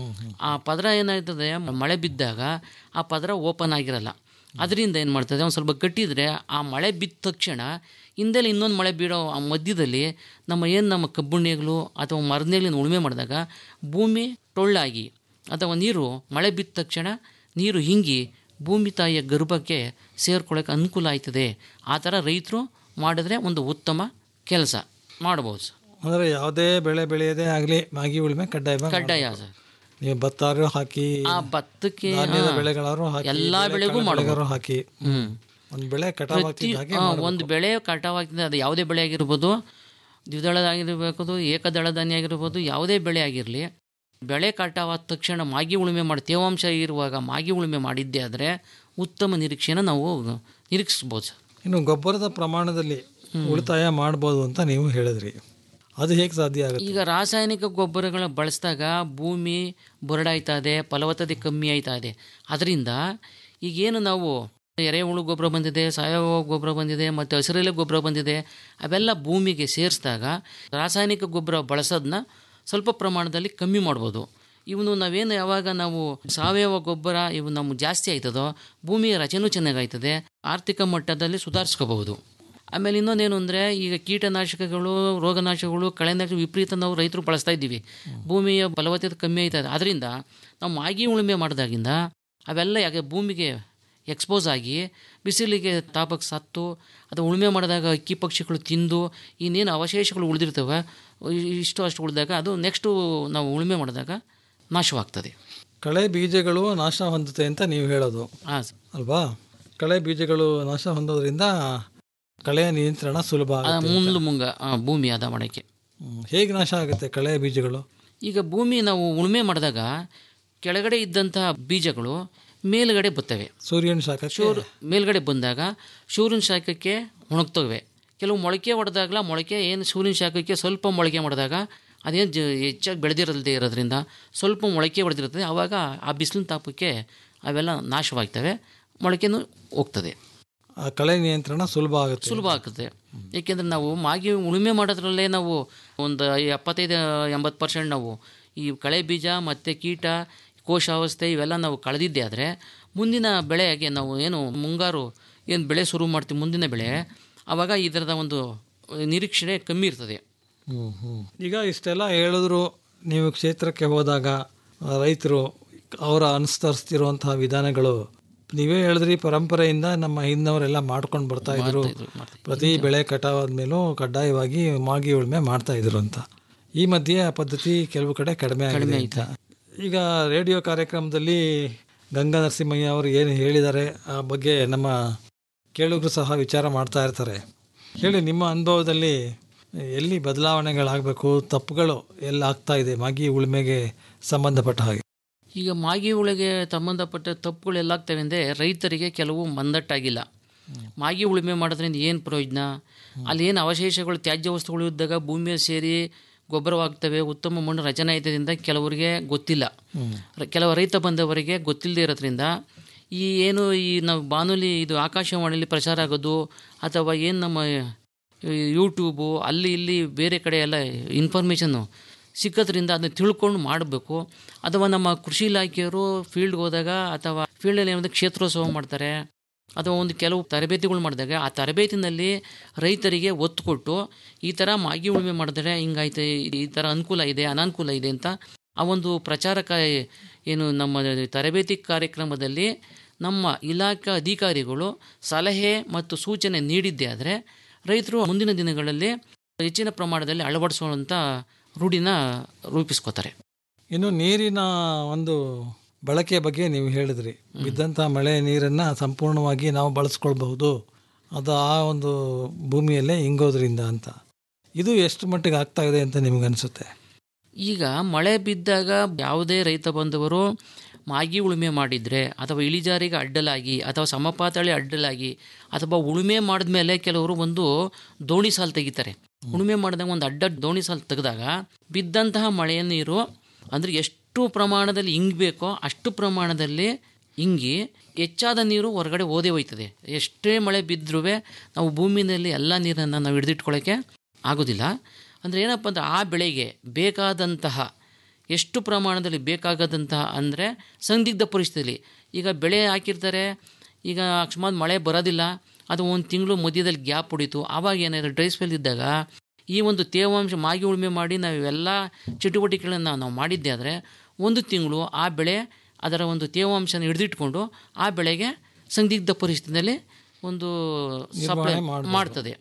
J: ಆ ಪದರ ಏನಾಗ್ತದೆ ಮಳೆ ಬಿದ್ದಾಗ ಆ ಪದರ ಓಪನ್ ಆಗಿರಲ್ಲ ಅದರಿಂದ ಏನು ಮಾಡ್ತದೆ ಒಂದು ಸ್ವಲ್ಪ ಗಟ್ಟಿದ್ರೆ ಆ ಮಳೆ ಬಿದ್ದ ತಕ್ಷಣ ಹಿಂದೆಲ್ಲ ಇನ್ನೊಂದು ಮಳೆ ಬೀಳೋ ಆ ಮಧ್ಯದಲ್ಲಿ ನಮ್ಮ ಏನು ನಮ್ಮ ಕಬ್ಬು ನೇಗಿಲು ಅಥವಾ ಮರದ ನೇಗಿಲಿನ ಉಳುಮೆ ಮಾಡಿದಾಗ ಭೂಮಿ ಟೊಳ್ಳಾಗಿ ಅಥವಾ ನೀರು ಮಳೆ ಬಿದ್ದ ತಕ್ಷಣ ನೀರು ಹಿಂಗಿ ಭೂಮಿ ತಾಯಿಯ ಗರ್ಭಕ್ಕೆ ಸೇರ್ಕೊಳ್ಳೋಕೆ ಅನುಕೂಲ ಆಯ್ತದೆ ಆ ಥರ ರೈತರು ಮಾಡಿದ್ರೆ ಒಂದು ಉತ್ತಮ ಕೆಲಸ ಮಾಡ್ಬೋದು ಸರ್
I: ಅಂದರೆ ಯಾವುದೇ ಬೆಳೆ ಬೆಳೆಯದೇ ಆಗಲಿ ಮಾಗಿ ಉಳುಮೆ ಕಡ್ಡಾಯ
J: ಕಡ್ಡಾಯ ಸರ್
I: ನೀವು ಭತ್ತಾರು ಹಾಕಿ
J: ಆ ಭತ್ತಕ್ಕೆ
I: ಧಾನ್ಯದ
J: ಹಾ,
I: ಬೆಳೆಗಳಾರು ಹಾಕಿ
J: ಎಲ್ಲಾ
I: ಬೇರೆ
J: ಬೆಳೆಗೂ
I: ಕಾಳು
J: ಮಾಡ್ಬೋದು.
I: ಬೆಳೆಗಾರು ಹಾಕಿ
J: ಹ್ಮ್.
I: ಒಂದು ಬೆಳೆ
J: ಪ್ರತಿ
I: ಕಟಾವಾಗ್ತಿದ್ದ ಹಾಗೆ
J: ಆ,
I: ಮಾಡ್ಬೇಕು.
J: ಒಂದು ಬೆಳೆ ಕಟಾವಾಗ್ತದೆ ಅದು ಯಾವುದೇ ಬೆಳೆ ಆಗಿರ್ಬೋದು ದ್ವಿದಳದಾಗಿರ್ಬೋದು ಏಕದಳ ಧಾನ್ಯ ಆಗಿರ್ಬೋದು ಯಾವುದೇ ಬೆಳೆ ಆಗಿರಲಿ ಬೆಳೆ ಕಟಾವಾದ ತಕ್ಷಣ ಮಾಗಿ ಉಳುಮೆ ಮಾಡಿ ತೇವಾಂಶ ಇರುವಾಗ ಮಾಗಿ ಉಳುಮೆ ಮಾಡಿದ್ದೇ ಆದರೆ ಉತ್ತಮ ನಿರೀಕ್ಷೆನ ನಾವು ನಿರೀಕ್ಷಿಸ್ಬೋದು ಸರ್
I: ಇನ್ನು ಗೊಬ್ಬರದ ಪ್ರಮಾಣದಲ್ಲಿ ಉಳಿತಾಯ ಮಾಡ್ಬೋದು ಅಂತ ನೀವು ಹೇಳಿದ್ರಿ ಅದು ಹೇಗೆ ಸಾಧ್ಯ ಆಗುತ್ತೆ
J: ಈಗ ರಾಸಾಯನಿಕ ಗೊಬ್ಬರಗಳ ಬಳಸಿದಾಗ ಭೂಮಿ ಬರಡಾಯ್ತಾ ಇದೆ ಫಲವತ್ತತೆ ಕಮ್ಮಿ ಆಯ್ತಾ ಇದೆ ಅದರಿಂದ ಈಗೇನು ನಾವು ಎರೆಹುಳು ಗೊಬ್ಬರ ಬಂದಿದೆ ಸಾವಯವ ಗೊಬ್ಬರ ಬಂದಿದೆ ಮತ್ತು ಹಸಿರೆಲೆ ಗೊಬ್ಬರ ಬಂದಿದೆ ಅವೆಲ್ಲ ಭೂಮಿಗೆ ಸೇರಿಸಿದಾಗ ರಾಸಾಯನಿಕ ಗೊಬ್ಬರ ಬಳಸೋದನ್ನ ಸ್ವಲ್ಪ ಪ್ರಮಾಣದಲ್ಲಿ ಕಮ್ಮಿ ಮಾಡ್ಬೋದು ಇವನು ನಾವೇನು ಯಾವಾಗ ನಾವು ಸಾವಯವ ಗೊಬ್ಬರ ಇವು ನಮ್ಮ ಜಾಸ್ತಿ ಆಯ್ತದೋ ಭೂಮಿಯ ರಚನೆ ಚೆನ್ನಾಗಾಯ್ತದೆ ಆರ್ಥಿಕ ಮಟ್ಟದಲ್ಲಿ ಸುಧಾರಿಸ್ಕೋಬಹುದು ಆಮೇಲೆ ಇನ್ನೊಂದೇನು ಅಂದರೆ ಈಗ ಕೀಟನಾಶಕಗಳು ರೋಗನಾಶಕಗಳು ಕಳೆನಾಶಕ ವಿಪರೀತ ನಾವು ರೈತರು ಬಳಸ್ತಾ ಇದ್ದೀವಿ ಭೂಮಿಯ ಫಲವತ್ತತೆ ಕಮ್ಮಿ ಆಯ್ತಾ ಇದೆ ಅದರಿಂದ ನಾವು ಮಾಗಿ ಉಳುಮೆ ಮಾಡಿದಾಗಿಂದ ಅವೆಲ್ಲ ಯಾಕೆ ಭೂಮಿಗೆ ಎಕ್ಸ್ಪೋಸ್ ಆಗಿ ಬಿಸಿಲಿಗೆ ತಾಪಕ್ಕೆ ಸತ್ತು ಅಥವಾ ಉಳುಮೆ ಮಾಡಿದಾಗ ಅಕ್ಕಿ ಪಕ್ಷಿಗಳು ತಿಂದು ಇನ್ನೇನು ಅವಶೇಷಗಳು ಉಳಿದಿರ್ತವೆ ಇಷ್ಟು ಅಷ್ಟು ಉಳಿದಾಗ ಅದು ನೆಕ್ಸ್ಟು ನಾವು ಉಳುಮೆ ಮಾಡಿದಾಗ ನಾಶವಾಗ್ತದೆ
I: ಕಳೆ ಬೀಜಗಳು ನಾಶ ಹೊಂದುತ್ತೆ ಅಂತ ನೀವು ಹೇಳೋದು
J: ಹಾಂ
I: ಅಲ್ವಾ ಕಳೆ ಬೀಜಗಳು ನಾಶ ಹೊಂದೋದ್ರಿಂದ ಕಳೆಯ ನಿಯಂತ್ರಣ ಸುಲಭ
J: ಆ
I: ಆಗುತ್ತೆ.
J: ಮುಂದ್ಲು ಮುಂಗ ಆ, ಭೂಮಿ ಅದ ಮಾಡೋಕ್ಕೆ
I: ಹ್ಮ್. ಹೇಗೆ ನಾಶ ಆಗುತ್ತೆ ಕಳೆಯ ಬೀಜಗಳು
J: ಈಗ ಭೂಮಿ ನಾವು ಉಳುಮೆ ಮಾಡಿದಾಗ ಕೆಳಗಡೆ ಇದ್ದಂತಹ ಬೀಜಗಳು ಮೇಲ್ಗಡೆ ಬರ್ತವೆ
I: ಸೂರ್ಯನ ಶಾಖಕ್ಕೆ
J: ಸೂರ್ ಮೇಲ್ಗಡೆ ಬಂದಾಗ ಸೂರ್ಯನ ಶಾಖಕ್ಕೆ ಒಣಗ್ತವೆ ಕೆಲವು ಮೊಳಕೆ ಹೊಡೆದಾಗಲ ಮೊಳಕೆ ಏನು ಸೂರ್ಯನ ಶಾಖಕ್ಕೆ ಸ್ವಲ್ಪ ಮೊಳಕೆ ಮಾಡಿದಾಗ ಅದೇನು ಜ ಹೆಚ್ಚಾಗಿ ಬೆಳೆದಿರಲ್ದೇ ಇರೋದ್ರಿಂದ ಸ್ವಲ್ಪ ಮೊಳಕೆ ಹೊಡೆದಿರ್ತದೆ ಆವಾಗ ಆ ಬಿಸಿಲಿನ ತಾಪಕ್ಕೆ ಅವೆಲ್ಲ ನಾಶವಾಗ್ತವೆ ಮೊಳಕೆನೂ ಹೋಗ್ತದೆ
I: ಆ ಕಳೆ ನಿಯಂತ್ರಣ ಸುಲಭ ಆಗುತ್ತೆ
J: ಸುಲಭ ಆಗ್ತದೆ ಏಕೆಂದರೆ ನಾವು ಮಾಗಿ ಉಳುಮೆ ಮಾಡೋದ್ರಲ್ಲೇ ನಾವು ಒಂದು ಎಪ್ಪತ್ತೈದು ಎಂಬತ್ತು ಪರ್ಸೆಂಟ್ ನಾವು ಈ ಕಳೆ ಬೀಜ ಮತ್ತು ಕೀಟ ಕೋಶಾವಸ್ಥೆ ಇವೆಲ್ಲ ನಾವು ಕಳೆದಿದ್ದೆ ಆದರೆ ಮುಂದಿನ ಬೆಳೆಗೆ ನಾವು ಏನು ಮುಂಗಾರು ಏನು ಬೆಳೆ ಶುರು ಮಾಡ್ತೀವಿ ಮುಂದಿನ ಬೆಳೆ ಆವಾಗ ಇದರದ ಒಂದು ನಿರೀಕ್ಷಣೆ ಕಮ್ಮಿ ಇರ್ತದೆ
I: ಹ್ಮ್, ಹ್ಮ್. ಈಗ ಇಷ್ಟೆಲ್ಲ ಹೇಳಿದ್ರು ನೀವು ಕ್ಷೇತ್ರಕ್ಕೆ ಹೋದಾಗ ಆ, ರೈತರು ಅವರ ಅನುಸರಿಸ್ತಿರುವಂತಹ ವಿಧಾನಗಳು ನೀವೇ ಹೇಳಿದ್ರಿ ಪರಂಪರೆಯಿಂದ ನಮ್ಮ ಹಿಂದವರೆಲ್ಲ ಮಾಡ್ಕೊಂಡು ಬರ್ತಾ ಇದ್ರು ಪ್ರತಿ ಬೆಳೆ ಕಟಾವಾದ ಮೇಲೂ ಕಡ್ಡಾಯವಾಗಿ ಮಾಗಿ ಉಳುಮೆ ಮಾಡ್ತಾ ಇದ್ರು ಅಂತ ಈ ಮಧ್ಯೆ ಆ ಪದ್ಧತಿ ಕೆಲವು ಕಡೆ ಕಡಿಮೆ ಆಗಿದೆ ಅಂತ ಈಗ ರೇಡಿಯೋ ಕಾರ್ಯಕ್ರಮದಲ್ಲಿ ಗಂಗಾ ನರಸಿಂಹಯ್ಯ ಅವರು ಏನು ಹೇಳಿದ್ದಾರೆ ಆ ಬಗ್ಗೆ ನಮ್ಮ ಕೇಳುಗರು ಸಹ ವಿಚಾರ ಮಾಡ್ತಾ ಇರ್ತಾರೆ ಹೇಳಿ ನಿಮ್ಮ ಅನುಭವದಲ್ಲಿ ಎಲ್ಲಿ ಬದಲಾವಣೆಗಳಾಗಬೇಕು ತಪ್ಪುಗಳು ಎಲ್ಲ ಆಗ್ತಾ ಇದೆ ಮಾಗಿ ಉಳುಮೆಗೆ ಸಂಬಂಧಪಟ್ಟ ಹಾಗೆ
J: ಈಗ ಮಾಗಿ ಉಳಿಗೆ ಸಂಬಂಧಪಟ್ಟ ತಪ್ಪುಗಳು ಎಲ್ಲಾಗ್ತವೆ ಅಂದರೆ ರೈತರಿಗೆ ಕೆಲವು ಮಂದಟ್ಟಾಗಿಲ್ಲ ಮಾಗಿ ಉಳುಮೆ ಮಾಡೋದ್ರಿಂದ ಏನು ಪ್ರಯೋಜನ ಅಲ್ಲಿ ಏನು ಅವಶೇಷಗಳು ತ್ಯಾಜ್ಯ ವಸ್ತುಗಳು ಇದ್ದಾಗ ಭೂಮಿಯಲ್ಲಿ ಸೇರಿ ಗೊಬ್ಬರವಾಗ್ತವೆ ಉತ್ತಮ ಮಣ್ಣು ರಚನೆ ಆಯ್ತದಿಂದ ಕೆಲವರಿಗೆ ಗೊತ್ತಿಲ್ಲ ರ- ಕೆಲವು ರೈತ ಬಂದವರಿಗೆ ಗೊತ್ತಿಲ್ಲದೆ ಇರೋದ್ರಿಂದ ಈ ಏನು ಈ ನಾವು ಬಾನುಲಿ ಇದು ಆಕಾಶವಾಣಿಯಲ್ಲಿ ಪ್ರಚಾರ ಆಗೋದು ಅಥವಾ ಏನು ನಮ್ಮ ಈ ಯೂಟ್ಯೂಬು ಅಲ್ಲಿ ಇಲ್ಲಿ ಬೇರೆ ಕಡೆ ಎಲ್ಲ ಇನ್ಫಾರ್ಮೇಷನ್ನು ಸಿಕ್ಕೋದ್ರಿಂದ ಅದನ್ನ ತಿಳ್ಕೊಂಡು ಮಾಡಬೇಕು ಅಥವಾ ನಮ್ಮ ಕೃಷಿ ಇಲಾಖೆಯವರು ಫೀಲ್ಡ್ಗೆ ಹೋದಾಗ ಅಥವಾ ಫೀಲ್ಡಲ್ಲಿ ಏನಂದ್ರೆ ಕ್ಷೇತ್ರೋತ್ಸವ ಮಾಡ್ತಾರೆ ಅಥವಾ ಒಂದು ಕೆಲವು ತರಬೇತಿಗಳು ಮಾಡಿದಾಗ ಆ ತರಬೇತಿನಲ್ಲಿ ರೈತರಿಗೆ ಒತ್ತು ಕೊಟ್ಟು ಈ ಥರ ಮಾಗಿ ಉಳುಮೆ ಮಾಡಿದ್ರೆ ಹಿಂಗಾಯ್ತು ಈ ಥರ ಅನುಕೂಲ ಇದೆ ಅನಾನುಕೂಲ ಇದೆ ಅಂತ ಆ ಒಂದು ಪ್ರಚಾರಕ ಏನು ನಮ್ಮ ತರಬೇತಿ ಕಾರ್ಯಕ್ರಮದಲ್ಲಿ ನಮ್ಮ ಇಲಾಖಾ ಅಧಿಕಾರಿಗಳು ಸಲಹೆ ಮತ್ತು ಸೂಚನೆ ನೀಡಿದ್ದೇ ಆದರೆ ರೈತರು ಮುಂದಿನ ದಿನಗಳಲ್ಲಿ ಹೆಚ್ಚಿನ ಪ್ರಮಾಣದಲ್ಲಿ ಅಳವಡಿಸುವಂಥ ರೂಢಿನ ರೂಪಿಸ್ಕೋತಾರೆ
I: ಇನ್ನು ನೀರಿನ ಒಂದು ಬಳಕೆ ಬಗ್ಗೆ ನೀವು ಹೇಳಿದ್ರಿ ಬಿದ್ದಂಥ ಮಳೆ ನೀರನ್ನು ಸಂಪೂರ್ಣವಾಗಿ ನಾವು ಬಳಸ್ಕೊಳ್ಬಹುದು ಅದು ಆ ಒಂದು ಭೂಮಿಯಲ್ಲೇ ಇಂಗೋದ್ರಿಂದ ಅಂತ ಇದು ಎಷ್ಟು ಮಟ್ಟಿಗೆ ಆಗ್ತಾ ಇದೆ ಅಂತ ನಿಮ್ಗನ್ಸುತ್ತೆ
J: ಈಗ ಮಳೆ ಬಿದ್ದಾಗ ಯಾವುದೇ ರೈತ ಬಂದವರು ಮಾಗಿ ಉಳುಮೆ ಮಾಡಿದರೆ ಅಥವಾ ಇಳಿಜಾರಿಗೆ ಅಡ್ಡಲಾಗಿ ಅಥವಾ ಸಮಪಾತಳಿ ಅಡ್ಡಲಾಗಿ ಅಥವಾ ಉಳುಮೆ ಮಾಡಿದ್ಮೇಲೆ ಕೆಲವರು ಒಂದು ದೋಣಿ ಸಾಲು ತೆಗಿತಾರೆ ಉಳುಮೆ ಮಾಡಿದಾಗ ಒಂದು ಅಡ್ಡ ದೋಣಿ ಸಾಲು ತೆಗೆದಾಗ ಬಿದ್ದಂತಹ ಮಳೆಯ ನೀರು ಅಂದರೆ ಎಷ್ಟು ಪ್ರಮಾಣದಲ್ಲಿ ಇಂಗಬೇಕೋ ಅಷ್ಟು ಪ್ರಮಾಣದಲ್ಲಿ ಇಂಗಿ ಹೆಚ್ಚಾದ ನೀರು ಹೊರಗಡೆ ಓದೇ ಹೋಯ್ತದೆ ಎಷ್ಟೇ ಮಳೆ ಬಿದ್ದರೂ ನಾವು ಭೂಮಿಯಲ್ಲಿ ಎಲ್ಲ ನೀರನ್ನು ನಾವು ಹಿಡಿದಿಟ್ಕೊಳ್ಳೋಕ್ಕೆ ಆಗೋದಿಲ್ಲ ಅಂದರೆ ಏನಪ್ಪ ಅಂದರೆ ಆ ಬೆಳೆಗೆ ಬೇಕಾದಂತಹ ಎಷ್ಟು ಪ್ರಮಾಣದಲ್ಲಿ ಬೇಕಾಗದಂತಹ ಅಂದರೆ ಸಂದಿಗ್ಧ ಪರಿಸ್ಥಿತಿಯಲ್ಲಿ ಈಗ ಬೆಳೆ ಹಾಕಿರ್ತಾರೆ ಈಗ ಅಕಸ್ಮಾತ್ ಮಳೆ ಬರೋದಿಲ್ಲ ಅದು ಒಂದು ತಿಂಗಳು ಮಧ್ಯದಲ್ಲಿ ಗ್ಯಾಪ್ ಹೊಡಿತು ಆವಾಗ ಏನಾದ್ರು ಡ್ರೈ ಸ್ಪೆಲ್ ಇದ್ದಾಗ ಈ ಒಂದು ತೇವಾಂಶ ಮಾಗಿ ಉಳುಮೆ ಮಾಡಿ ನಾವು ಇವೆಲ್ಲ ಚಟುವಟಿಕೆಗಳನ್ನು ನಾವು ಮಾಡಿದ್ದೆ ಆದರೆ ಒಂದು ತಿಂಗಳು ಆ ಬೆಳೆ ಅದರ ಒಂದು ತೇವಾಂಶನ ಹಿಡಿದಿಟ್ಕೊಂಡು ಆ ಬೆಳೆಗೆ ಸಂದಿಗ್ಧ ಪರಿಸ್ಥಿತಿಯಲ್ಲಿ ಒಂದು ಸಪ್ಲೈ ಮಾಡ್ತದೆ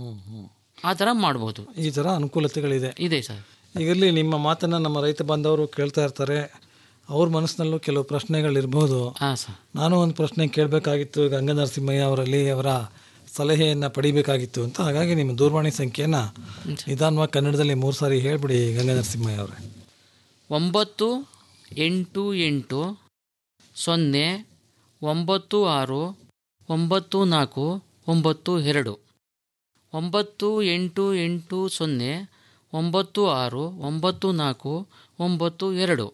J: ಆ ಥರ ಮಾಡ್ಬೋದು
I: ಈ ಥರ ಅನುಕೂಲತೆಗಳಿದೆ
J: ಇದೆ ಸರ್
I: ಈಗಲ್ಲಿ ನಿಮ್ಮ ಮಾತನ್ನು ನಮ್ಮ ರೈತ ಬಾಂಧವರು ಕೇಳ್ತಾ ಇರ್ತಾರೆ ಅವ್ರ ಮನಸ್ಸಿನಲ್ಲೂ ಕೆಲವು ಪ್ರಶ್ನೆಗಳಿರ್ಬೋದು
J: ಹಾಂ ಸರ್
I: ನಾನು ಒಂದು ಪ್ರಶ್ನೆ ಕೇಳಬೇಕಾಗಿತ್ತು ಗಂಗಾ ನರಸಿಂಹಯ್ಯ ಅವರಲ್ಲಿ ಅವರ ಸಲಹೆಯನ್ನು ಪಡಿಬೇಕಾಗಿತ್ತು ಅಂತ ಹಾಗಾಗಿ ನಿಮ್ಮ ದೂರವಾಣಿ ಸಂಖ್ಯೆಯನ್ನು ನಿಧಾನವಾಗಿ ಕನ್ನಡದಲ್ಲಿ ಮೂರು ಸಾರಿ ಹೇಳ್ಬಿಡಿ ಗಂಗಾ ನರಸಿಂಹಯ್ಯ ಅವರೇ
J: ಒಂಬತ್ತು ಎಂಟು ಎಂಟು ಸೊನ್ನೆ ಒಂಬತ್ತು ಆರು ಒಂಬತ್ತು ನಾಲ್ಕು ಒಂಬತ್ತು ಎರಡು ಒಂಬತ್ತು ಎಂಟು ಎಂಟು ಸೊನ್ನೆ ಒಂಬತ್ತು ಆರು ಒಂಬತ್ತು ನಾಲ್ಕು ಒಂಬತ್ತು ಎರಡು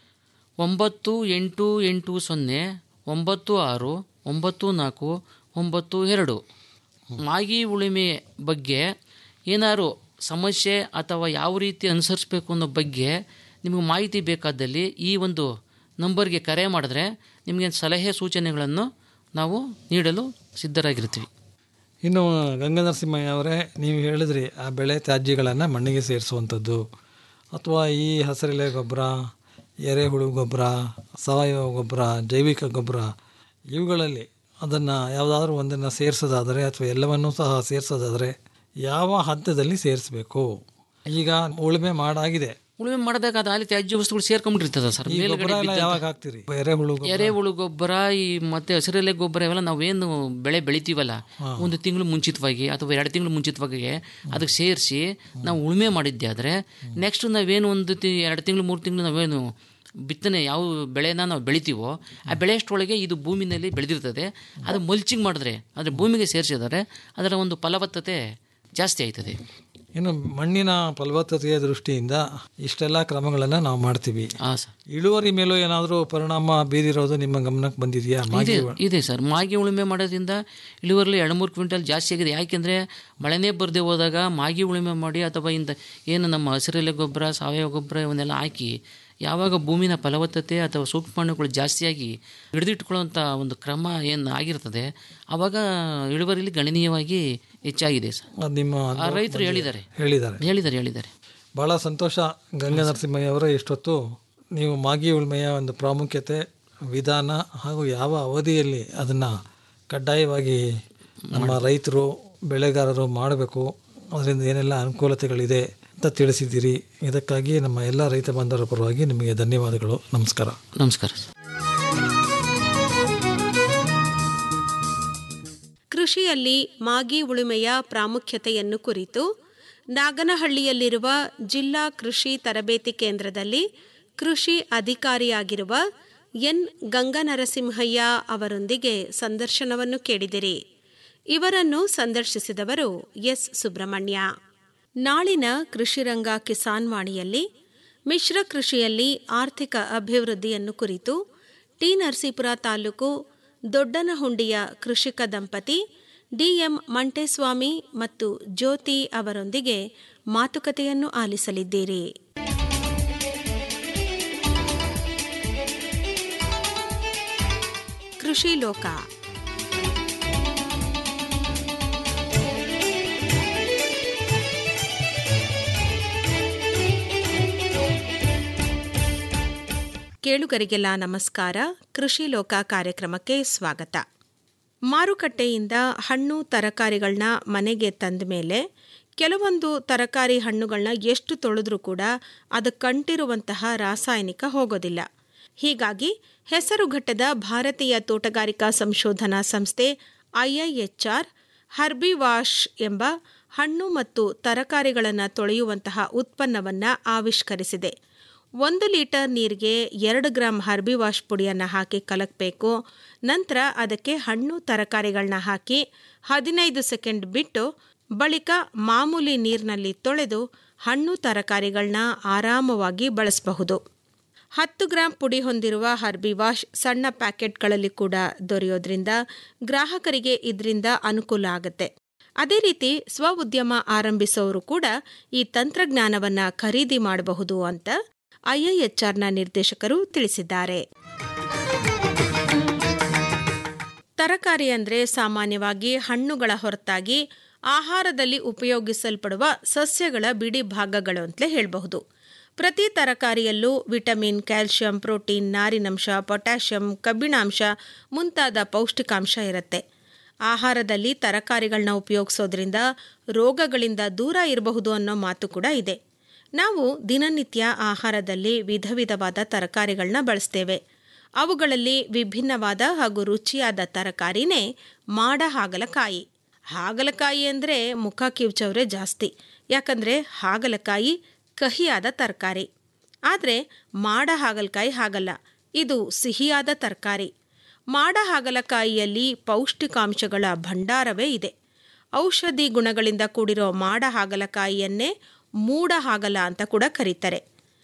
J: ಒಂಬತ್ತು ಎಂಟು ಎಂಟು ಸೊನ್ನೆ ಒಂಬತ್ತು ಆರು ಒಂಬತ್ತು ನಾಲ್ಕು ಒಂಬತ್ತು ಎರಡು ಮಾಗಿ ಉಳುಮೆ ಬಗ್ಗೆ ಏನಾದ್ರು ಸಮಸ್ಯೆ ಅಥವಾ ಯಾವ ರೀತಿ ಅನುಸರಿಸಬೇಕು ಅನ್ನೋ ಬಗ್ಗೆ ನಿಮಗೆ ಮಾಹಿತಿ ಬೇಕಾದಲ್ಲಿ ಈ ಒಂದು ನಂಬರ್ಗೆ ಕರೆ ಮಾಡಿದ್ರೆ ನಿಮಗೆ ಸಲಹೆ ಸೂಚನೆಗಳನ್ನು ನಾವು ನೀಡಲು ಸಿದ್ಧರಾಗಿರ್ತೀವಿ
I: ಇನ್ನು ಗಂಗಾ ನರಸಿಂಹಯ್ಯ ಅವರೇ ನೀವು ಹೇಳಿದ್ರಿ ಆ ಬೆಳೆ ತ್ಯಾಜ್ಯಗಳನ್ನು ಮಣ್ಣಿಗೆ ಸೇರಿಸುವಂಥದ್ದು ಅಥವಾ ಈ ಹಸಿರೆಲೆ ಗೊಬ್ಬರ ಎರೆಹುಳು ಗೊಬ್ಬರ ಸಾವಯವ ಗೊಬ್ಬರ ಜೈವಿಕ ಗೊಬ್ಬರ ಇವುಗಳಲ್ಲಿ ಅದನ್ನು ಯಾವುದಾದ್ರೂ ಒಂದನ್ನು ಸೇರಿಸೋದಾದರೆ ಅಥವಾ ಎಲ್ಲವನ್ನೂ ಸಹ ಸೇರಿಸೋದಾದರೆ ಯಾವ ಹಂತದಲ್ಲಿ ಸೇರಿಸಬೇಕು ಈಗ ಉಳುಮೆ ಮಾಡಾಗಿದೆ
J: ಉಳುಮೆ ಮಾಡಿದಾಗ ಅದು ಅಲ್ಲಿ ತ್ಯಾಜ್ಯ ವಸ್ತುಗಳು ಸೇರ್ಕೊಂಡ್ಬಿಟ್ಟಿರ್ತದೆ ಸರ್
I: ಈ
J: ಮೇಲ್ಗಡೆ
I: ಗೊಬ್ಬರ ಎಲ್ಲ
J: ಬಿದ್ದಂಥ-
I: ಯಾವಾಗ ಹಾಕ್ತೀರಿ ಎರೆಹುಳು ಗೊಬ್ಬರ
J: ಎರೆಹುಳು ಗೊಬ್ಬರ ಈ ಮತ್ತೆ ಹಸಿರೆಲೆ ಗೊಬ್ಬರ ಇವೆಲ್ಲ ನಾವೇನು ಬೆಳೆ ಬೆಳಿತೀವಲ್ಲ ಒಂದು ತಿಂಗಳು ಮುಂಚಿತವಾಗಿ ಅಥವಾ ಎರಡು ತಿಂಗಳು ಮುಂಚಿತವಾಗಿ ಅದಕ್ಕೆ ಸೇರಿಸಿ ನಾವು ಉಳುಮೆ ಮಾಡಿದ್ದೆ ಆದರೆ ನೆಕ್ಸ್ಟ್ ನಾವೇನು ಒಂದು ತಿ ಎರಡು ತಿಂಗಳು ಮೂರು ತಿಂಗಳು ನಾವೇನು ಬಿತ್ತನೆ ಯಾವ ಬೆಳೆನ ನಾವು ಬೆಳಿತೀವೋ ಆ ಬೆಳೆಯಷ್ಟರೊಳಗೆ ಇದು ಭೂಮಿನಲ್ಲಿ ಬೆಳೆದಿರ್ತದೆ ಅದು ಮಲ್ಚಿಂಗ್ ಮಾಡಿದ್ರೆ ಅಂದರೆ ಭೂಮಿಗೆ ಸೇರಿಸಿದರೆ ಅದರ ಒಂದು ಫಲವತ್ತತೆ ಜಾಸ್ತಿ ಆಯ್ತದೆ
I: ಇನ್ನು ಮಣ್ಣಿನ ಫಲವತ್ತತೆಯ ದೃಷ್ಟಿಯಿಂದ ಇಷ್ಟೆಲ್ಲ ಕ್ರಮಗಳನ್ನು ನಾವು ಮಾಡ್ತೀವಿ
J: ಹಾಂ ಸರ್
I: ಇಳುವರಿ ಮೇಲೂ ಏನಾದರೂ ಪರಿಣಾಮ ಬೀರಿರೋದು ನಿಮ್ಮ ಗಮನಕ್ಕೆ ಬಂದಿದೆಯಾ ಮಾಗಿ
J: ಇದೆ ಇದೆ ಸರ್ ಮಾಗಿ ಉಳುಮೆ ಮಾಡೋದ್ರಿಂದ ಇಳುವರಿಲಿ ಎರಡು ಮೂರು ಕ್ವಿಂಟಲ್ ಜಾಸ್ತಿ ಆಗಿದೆ ಯಾಕೆಂದರೆ ಮಳೆನೇ ಬರದೆ ಹೋದಾಗ ಮಾಗಿ ಉಳುಮೆ ಮಾಡಿ ಅಥವಾ ಇಂದ ಏನು ನಮ್ಮ ಹಸಿರೆಲೆ ಗೊಬ್ಬರ ಸಾವಯವ ಗೊಬ್ಬರ ಇವನ್ನೆಲ್ಲ ಹಾಕಿ ಯಾವಾಗ ಭೂಮಿನ ಫಲವತ್ತತೆ ಅಥವಾ ಸೂಕ್ಷ್ಮಾಣುಗಳು ಜಾಸ್ತಿಯಾಗಿ ಹಿಡಿದಿಟ್ಕೊಳ್ಳುವಂಥ ಒಂದು ಕ್ರಮ ಏನು ಆಗಿರ್ತದೆ ಆವಾಗ ಇಳುವರಿಲಿ ಗಣನೀಯವಾಗಿ ಹೆಚ್ಚಾಗಿದೆ ಸರ್
I: ಅದು ನಿಮ್ಮ
J: ಆ
I: ಅನುಭವಕ್ಕೆ
J: ರೈತರು
I: ಬಂದಿದೆ.
J: ಹೇಳಿದ್ದಾರೆ
I: ಹೇಳಿದ್ದಾರೆ
J: ಹೇಳಿದ್ದಾರೆ ಹೇಳಿದ್ದಾರೆ
I: ಭಾಳ ಸಂತೋಷ ಗಂಗಾ ನರಸಿಂಹಯ್ಯ ಅವರೇ ಇಷ್ಟೊತ್ತು ನೀವು ಮಾಗಿ ಉಳ್ಮೆಯ ಒಂದು ಪ್ರಾಮುಖ್ಯತೆ ವಿಧಾನ ಹಾಗೂ ಯಾವ ಅವಧಿಯಲ್ಲಿ ಅದನ್ನು ಕಡ್ಡಾಯವಾಗಿ ನಮ್ಮ ರೈತರು ಬೆಳೆಗಾರರು ಮಾಡಬೇಕು ಅದರಿಂದ ಏನೆಲ್ಲ ಅನುಕೂಲತೆಗಳಿದೆ ಅಂತ ತಿಳಿಸಿದ್ದೀರಿ ಇದಕ್ಕಾಗಿ ನಮ್ಮ ಎಲ್ಲ ರೈತ ಬಾಂಧವರ ಪರವಾಗಿ ನಿಮಗೆ ಧನ್ಯವಾದಗಳು ನಮಸ್ಕಾರ
J: ನಮಸ್ಕಾರ ಸರ್
B: ಕೃಷಿಯಲ್ಲಿ ಮಾಗಿ ಉಳುಮೆಯ ಪ್ರಾಮುಖ್ಯತೆಯನ್ನು ಕುರಿತು ನಾಗನಹಳ್ಳಿಯಲ್ಲಿರುವ ಜಿಲ್ಲಾ ಕೃಷಿ ತರಬೇತಿ ಕೇಂದ್ರದಲ್ಲಿ ಕೃಷಿ ಅಧಿಕಾರಿಯಾಗಿರುವ ಎನ್ ಗಂಗನರಸಿಂಹಯ್ಯ ಅವರೊಂದಿಗೆ ಸಂದರ್ಶನವನ್ನು ಕೇಳಿದಿರಿ ಇವರನ್ನು ಸಂದರ್ಶಿಸಿದವರು ಎಸ್ ಸುಬ್ರಹ್ಮಣ್ಯ ನಾಳಿನ ಕೃಷಿರಂಗ ಕಿಸಾನ್ ವಾಣಿಯಲ್ಲಿ ಮಿಶ್ರ ಕೃಷಿಯಲ್ಲಿ ಆರ್ಥಿಕ ಅಭಿವೃದ್ಧಿಯನ್ನು ಕುರಿತು ಟಿ ನರಸೀಪುರ ತಾಲೂಕು ದೊಡ್ಡನಹುಂಡಿಯ ಕೃಷಿಕ ದಂಪತಿ ಡಿಎಂ ಮಂಟೇಸ್ವಾಮಿ ಮತ್ತು ಜ್ಯೋತಿ ಅವರೊಂದಿಗೆ ಮಾತುಕತೆಯನ್ನು ಆಲಿಸಲಿದ್ದೀರಿ ಕೃಷಿ ಲೋಕ ಕೇಳುಗರಿಗೆಲ್ಲ ನಮಸ್ಕಾರ ಕೃಷಿ ಲೋಕ ಕಾರ್ಯಕ್ರಮಕ್ಕೆ ಸ್ವಾಗತ ಮಾರುಕಟ್ಟೆಯಿಂದ ಹಣ್ಣು ತರಕಾರಿಗಳನ್ನ ಮನೆಗೆ ತಂದ ಮೇಲೆ ಕೆಲವೊಂದು ತರಕಾರಿ ಹಣ್ಣುಗಳನ್ನ ಎಷ್ಟು ತೊಳೆದ್ರೂ ಕೂಡ ಅದಕ್ಕಂಟಿರುವಂತಹ ರಾಸಾಯನಿಕ ಹೋಗೋದಿಲ್ಲ ಹೀಗಾಗಿ ಹೆಸರುಘಟ್ಟದ ಭಾರತೀಯ ತೋಟಗಾರಿಕಾ ಸಂಶೋಧನಾ ಸಂಸ್ಥೆ ಐಐಎಚ್ಆರ್ ಹರ್ಬಿವಾಶ್ ಎಂಬ ಹಣ್ಣು ಮತ್ತು ತರಕಾರಿಗಳನ್ನು ತೊಳೆಯುವಂತಹ ಉತ್ಪನ್ನವನ್ನು ಆವಿಷ್ಕರಿಸಿದೆ ಒಂದು ಲೀಟರ್ ನೀರಿಗೆ ಎರಡು ಗ್ರಾಂ ಹರ್ಬಿ ವಾಶ್ ಪುಡಿಯನ್ನು ಹಾಕಿ ಕಲಕಬೇಕು ನಂತರ ಅದಕ್ಕೆ ಹಣ್ಣು ತರಕಾರಿಗಳನ್ನ ಹಾಕಿ ಹದಿನೈದು ಸೆಕೆಂಡ್ ಬಿಟ್ಟು ಬಳಿಕ ಮಾಮೂಲಿ ನೀರಿನಲ್ಲಿ ತೊಳೆದು ಹಣ್ಣು ತರಕಾರಿಗಳನ್ನ ಆರಾಮವಾಗಿ ಬಳಸಬಹುದು ಹತ್ತು ಗ್ರಾಂ ಪುಡಿ ಹೊಂದಿರುವ ಹರ್ಬಿ ವಾಶ್ ಸಣ್ಣ ಪ್ಯಾಕೆಟ್ಗಳಲ್ಲಿ ಕೂಡ ದೊರೆಯೋದ್ರಿಂದ ಗ್ರಾಹಕರಿಗೆ ಇದರಿಂದ ಅನುಕೂಲ ಆಗುತ್ತೆ ಅದೇ ರೀತಿ ಸ್ವ ಉದ್ಯಮ ಆರಂಭಿಸೋರು ಕೂಡ ಈ ತಂತ್ರಜ್ಞಾನವನ್ನು ಖರೀದಿ ಮಾಡಬಹುದು ಅಂತ ಐಐಎಚ್ಆರ್ನ ನಿರ್ದೇಶಕರು ತಿಳಿಸಿದ್ದಾರೆ ತರಕಾರಿ ಅಂದರೆ ಸಾಮಾನ್ಯವಾಗಿ ಹಣ್ಣುಗಳ ಹೊರತಾಗಿ ಆಹಾರದಲ್ಲಿ ಉಪಯೋಗಿಸಲ್ಪಡುವ ಸಸ್ಯಗಳ ಬಿಡಿ ಭಾಗಗಳು ಅಂತಲೇ ಹೇಳಬಹುದು ಪ್ರತಿ ತರಕಾರಿಯಲ್ಲೂ ವಿಟಮಿನ್ ಕ್ಯಾಲ್ಶಿಯಂ ಪ್ರೋಟೀನ್ ನಾರಿನಂಶ ಪೊಟ್ಯಾಷಿಯಂ ಕಬ್ಬಿಣಾಂಶ ಮುಂತಾದ ಪೌಷ್ಟಿಕಾಂಶ ಇರುತ್ತೆ ಆಹಾರದಲ್ಲಿ ತರಕಾರಿಗಳನ್ನ ಉಪಯೋಗಿಸೋದ್ರಿಂದ ರೋಗಗಳಿಂದ ದೂರ ಇರಬಹುದು ಅನ್ನೋ ಮಾತು ಕೂಡ ಇದೆ ನಾವು ದಿನನಿತ್ಯ ಆಹಾರದಲ್ಲಿ ವಿಧ ವಿಧವಾದ ತರಕಾರಿಗಳನ್ನ ಬಳಸ್ತೇವೆ ಅವುಗಳಲ್ಲಿ ವಿಭಿನ್ನವಾದ ಹಾಗೂ ರುಚಿಯಾದ ತರಕಾರಿನೇ ಮಾಡ ಹಾಗಲಕಾಯಿ ಹಾಗಲಕಾಯಿ ಅಂದರೆ ಮುಖ ಕಿವುಚವ್ರೆ ಜಾಸ್ತಿ ಯಾಕಂದರೆ ಹಾಗಲಕಾಯಿ ಕಹಿಯಾದ ತರಕಾರಿ ಆದರೆ ಮಾಡ ಹಾಗಲಕಾಯಿ ಹಾಗಲ್ಲ ಇದು ಸಿಹಿಯಾದ ತರಕಾರಿ ಮಾಡ ಹಾಗಲಕಾಯಿಯಲ್ಲಿ ಪೌಷ್ಟಿಕಾಂಶಗಳ ಭಂಡಾರವೇ ಇದೆ ಔಷಧಿ ಗುಣಗಳಿಂದ ಕೂಡಿರೋ ಮಾಡ ಹಾಗಲಕಾಯಿಯನ್ನೇ ಮೂಡ ಹಾಗಲ ಅಂತ ಕೂಡ ಕರೀತಾರೆ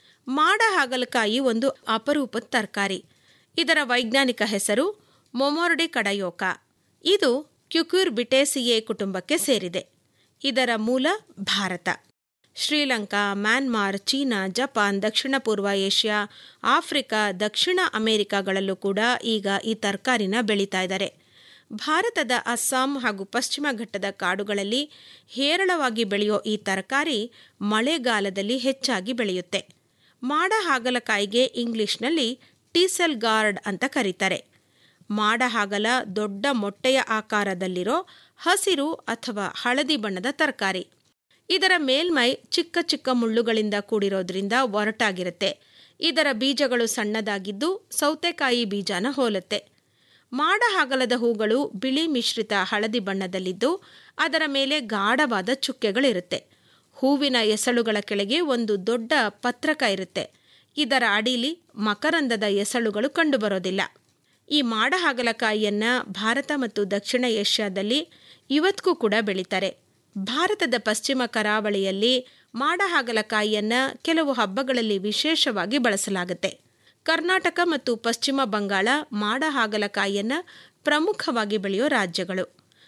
B: ಮಾಡ ಹಾಗಲಕಾಯಿ ಒಂದು ಅಪರೂಪದ ತರಕಾರಿ ಇದರ ವೈಜ್ಞಾನಿಕ ಹೆಸರು ಮೊಮೊರ್ಡಿ ಕಡಯೋಕ ಇದು ಕ್ಯುಕ್ಯೂರ್ ಬಿಟೇಸಿಯೆ ಕುಟುಂಬಕ್ಕೆ ಸೇರಿದೆ ಇದರ ಮೂಲ Bharat Sri Lanka Myanmar China Japan ದಕ್ಷಿಣ ಪೂರ್ವ ಏಷ್ಯಾ ಆಫ್ರಿಕಾ ದಕ್ಷಿಣ ಅಮೆರಿಕಾಗಳಲ್ಲೂ ಕೂಡ ಈಗ ಈ ತರಕಾರಿನ ಬೆಳೀತಾ ಇದ್ದಾರೆ ಭಾರತದ ಅಸ್ಸಾಂ ಹಾಗೂ ಪಶ್ಚಿಮ ಘಟ್ಟದ ಕಾಡುಗಳಲ್ಲಿ ಹೇರಳವಾಗಿ ಬೆಳೆಯೋ ಈ ತರಕಾರಿ ಮಳೆಗಾಲದಲ್ಲಿ ಹೆಚ್ಚಾಗಿ ಬೆಳೆಯುತ್ತೆ ಮಾಡ ಹಾಗಲಕಾಯಿಗೆ ಇಂಗ್ಲಿಷ್ನಲ್ಲಿ ಟೀಸೆಲ್ ಗಾರ್ಡ್ ಅಂತ ಕರೀತಾರೆ ಮಾಡ ಹಾಗಲ ದೊಡ್ಡ ಮೊಟ್ಟೆಯ ಆಕಾರದಲ್ಲಿರೋ ಹಸಿರು ಅಥವಾ ಹಳದಿ ಬಣ್ಣದ ತರಕಾರಿ ಇದರ ಮೇಲ್ಮೈ ಚಿಕ್ಕ ಚಿಕ್ಕ ಮುಳ್ಳುಗಳಿಂದ ಕೂಡಿರೋದ್ರಿಂದ ಒರಟಾಗಿರುತ್ತೆ ಇದರ ಬೀಜಗಳು ಸಣ್ಣದಾಗಿದ್ದು ಸೌತೆಕಾಯಿ ಬೀಜನ ಹೋಲುತ್ತೆ ಮಾಡ ಹಾಗಲದ ಹೂಗಳು ಬಿಳಿ ಮಿಶ್ರಿತ ಹಳದಿ ಬಣ್ಣದಲ್ಲಿದ್ದು ಅದರ ಮೇಲೆ ಗಾಢವಾದ ಚುಕ್ಕೆಗಳಿರುತ್ತೆ ಹೂವಿನ ಎಸಳುಗಳ ಕೆಳಗೆ ಒಂದು ದೊಡ್ಡ ಪತ್ರಕ ಇರುತ್ತೆ ಇದರ ಅಡಿಲಿ ಮಕರಂದದ ಎಸಳುಗಳು ಕಂಡುಬರೋದಿಲ್ಲ ಈ ಮಾಡ ಹಾಗಲಕಾಯಿಯನ್ನ ಭಾರತ ಮತ್ತು ದಕ್ಷಿಣ ಏಷ್ಯಾದಲ್ಲಿ ಇವತ್ತಿಗೂ ಕೂಡ ಬೆಳೀತಾರೆ ಭಾರತದ ಪಶ್ಚಿಮ ಕರಾವಳಿಯಲ್ಲಿ ಮಾಡ ಹಾಗಲಕಾಯಿಯನ್ನ ಕೆಲವು ಹಬ್ಬಗಳಲ್ಲಿ ವಿಶೇಷವಾಗಿ ಬಳಸಲಾಗುತ್ತೆ ಕರ್ನಾಟಕ ಮತ್ತು ಪಶ್ಚಿಮ ಬಂಗಾಳ ಮಾಡ ಹಾಗಲಕಾಯಿಯನ್ನ ಪ್ರಮುಖವಾಗಿ ಬೆಳೆಯೋ ರಾಜ್ಯಗಳು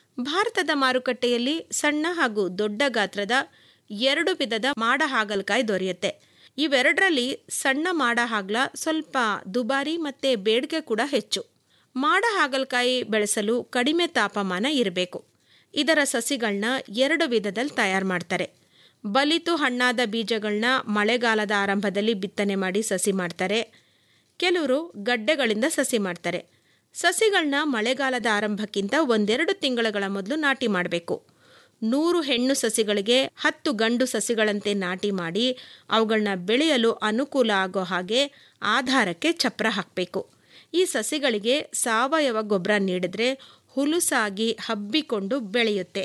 B: ಭಾರತದ ಮಾರುಕಟ್ಟೆಯಲ್ಲಿ ಸಣ್ಣ ಹಾಗೂ ದೊಡ್ಡ ಗಾತ್ರದ ಎರಡು ವಿಧದ ಮಾಡ ಹಾಗಲಕಾಯಿ ದೊರೆಯುತ್ತೆ ಇವೆರಡರಲ್ಲಿ ಸಣ್ಣ ಮಾಡ ಹಾಗಲ ಸ್ವಲ್ಪ ದುಬಾರಿ ಮತ್ತು ಬೇಡಿಕೆ ಕೂಡ ಹೆಚ್ಚು ಮಾಡ ಹಾಗಲಕಾಯಿ ಬೆಳೆಸಲು ಕಡಿಮೆ ತಾಪಮಾನ ಇರಬೇಕು ಇದರ ಸಸಿಗಳನ್ನ ಎರಡು ವಿಧದಲ್ಲಿ ತಯಾರು ಮಾಡ್ತಾರೆ ಬಲಿತು ಹಣ್ಣಾದ ಬೀಜಗಳನ್ನ ಮಳೆಗಾಲದ ಆರಂಭದಲ್ಲಿ ಬಿತ್ತನೆ ಮಾಡಿ ಸಸಿ ಮಾಡ್ತಾರೆ ಕೆಲವರು ಗಡ್ಡೆಗಳಿಂದ ಸಸಿ ಮಾಡ್ತಾರೆ ಸಸಿಗಳನ್ನ ಮಳೆಗಾಲದ ಆರಂಭಕ್ಕಿಂತ ಒಂದೆರಡು ತಿಂಗಳುಗಳ ಮೊದಲು ನಾಟಿ ಮಾಡಬೇಕು ನೂರು ಹೆಣ್ಣು ಸಸಿಗಳಿಗೆ ಹತ್ತು ಗಂಡು ಸಸಿಗಳಂತೆ ನಾಟಿ ಮಾಡಿ ಅವುಗಳನ್ನ ಬೆಳೆಯಲು ಅನುಕೂಲ ಆಗೋ ಹಾಗೆ ಆಧಾರಕ್ಕೆ ಚಪ್ರ ಹಾಕಬೇಕು ಈ ಸಸಿಗಳಿಗೆ ಸಾವಯವ ಗೊಬ್ಬರ ನೀಡಿದ್ರೆ ಹುಲುಸಾಗಿ ಹಬ್ಬಿಕೊಂಡು ಬೆಳೆಯುತ್ತೆ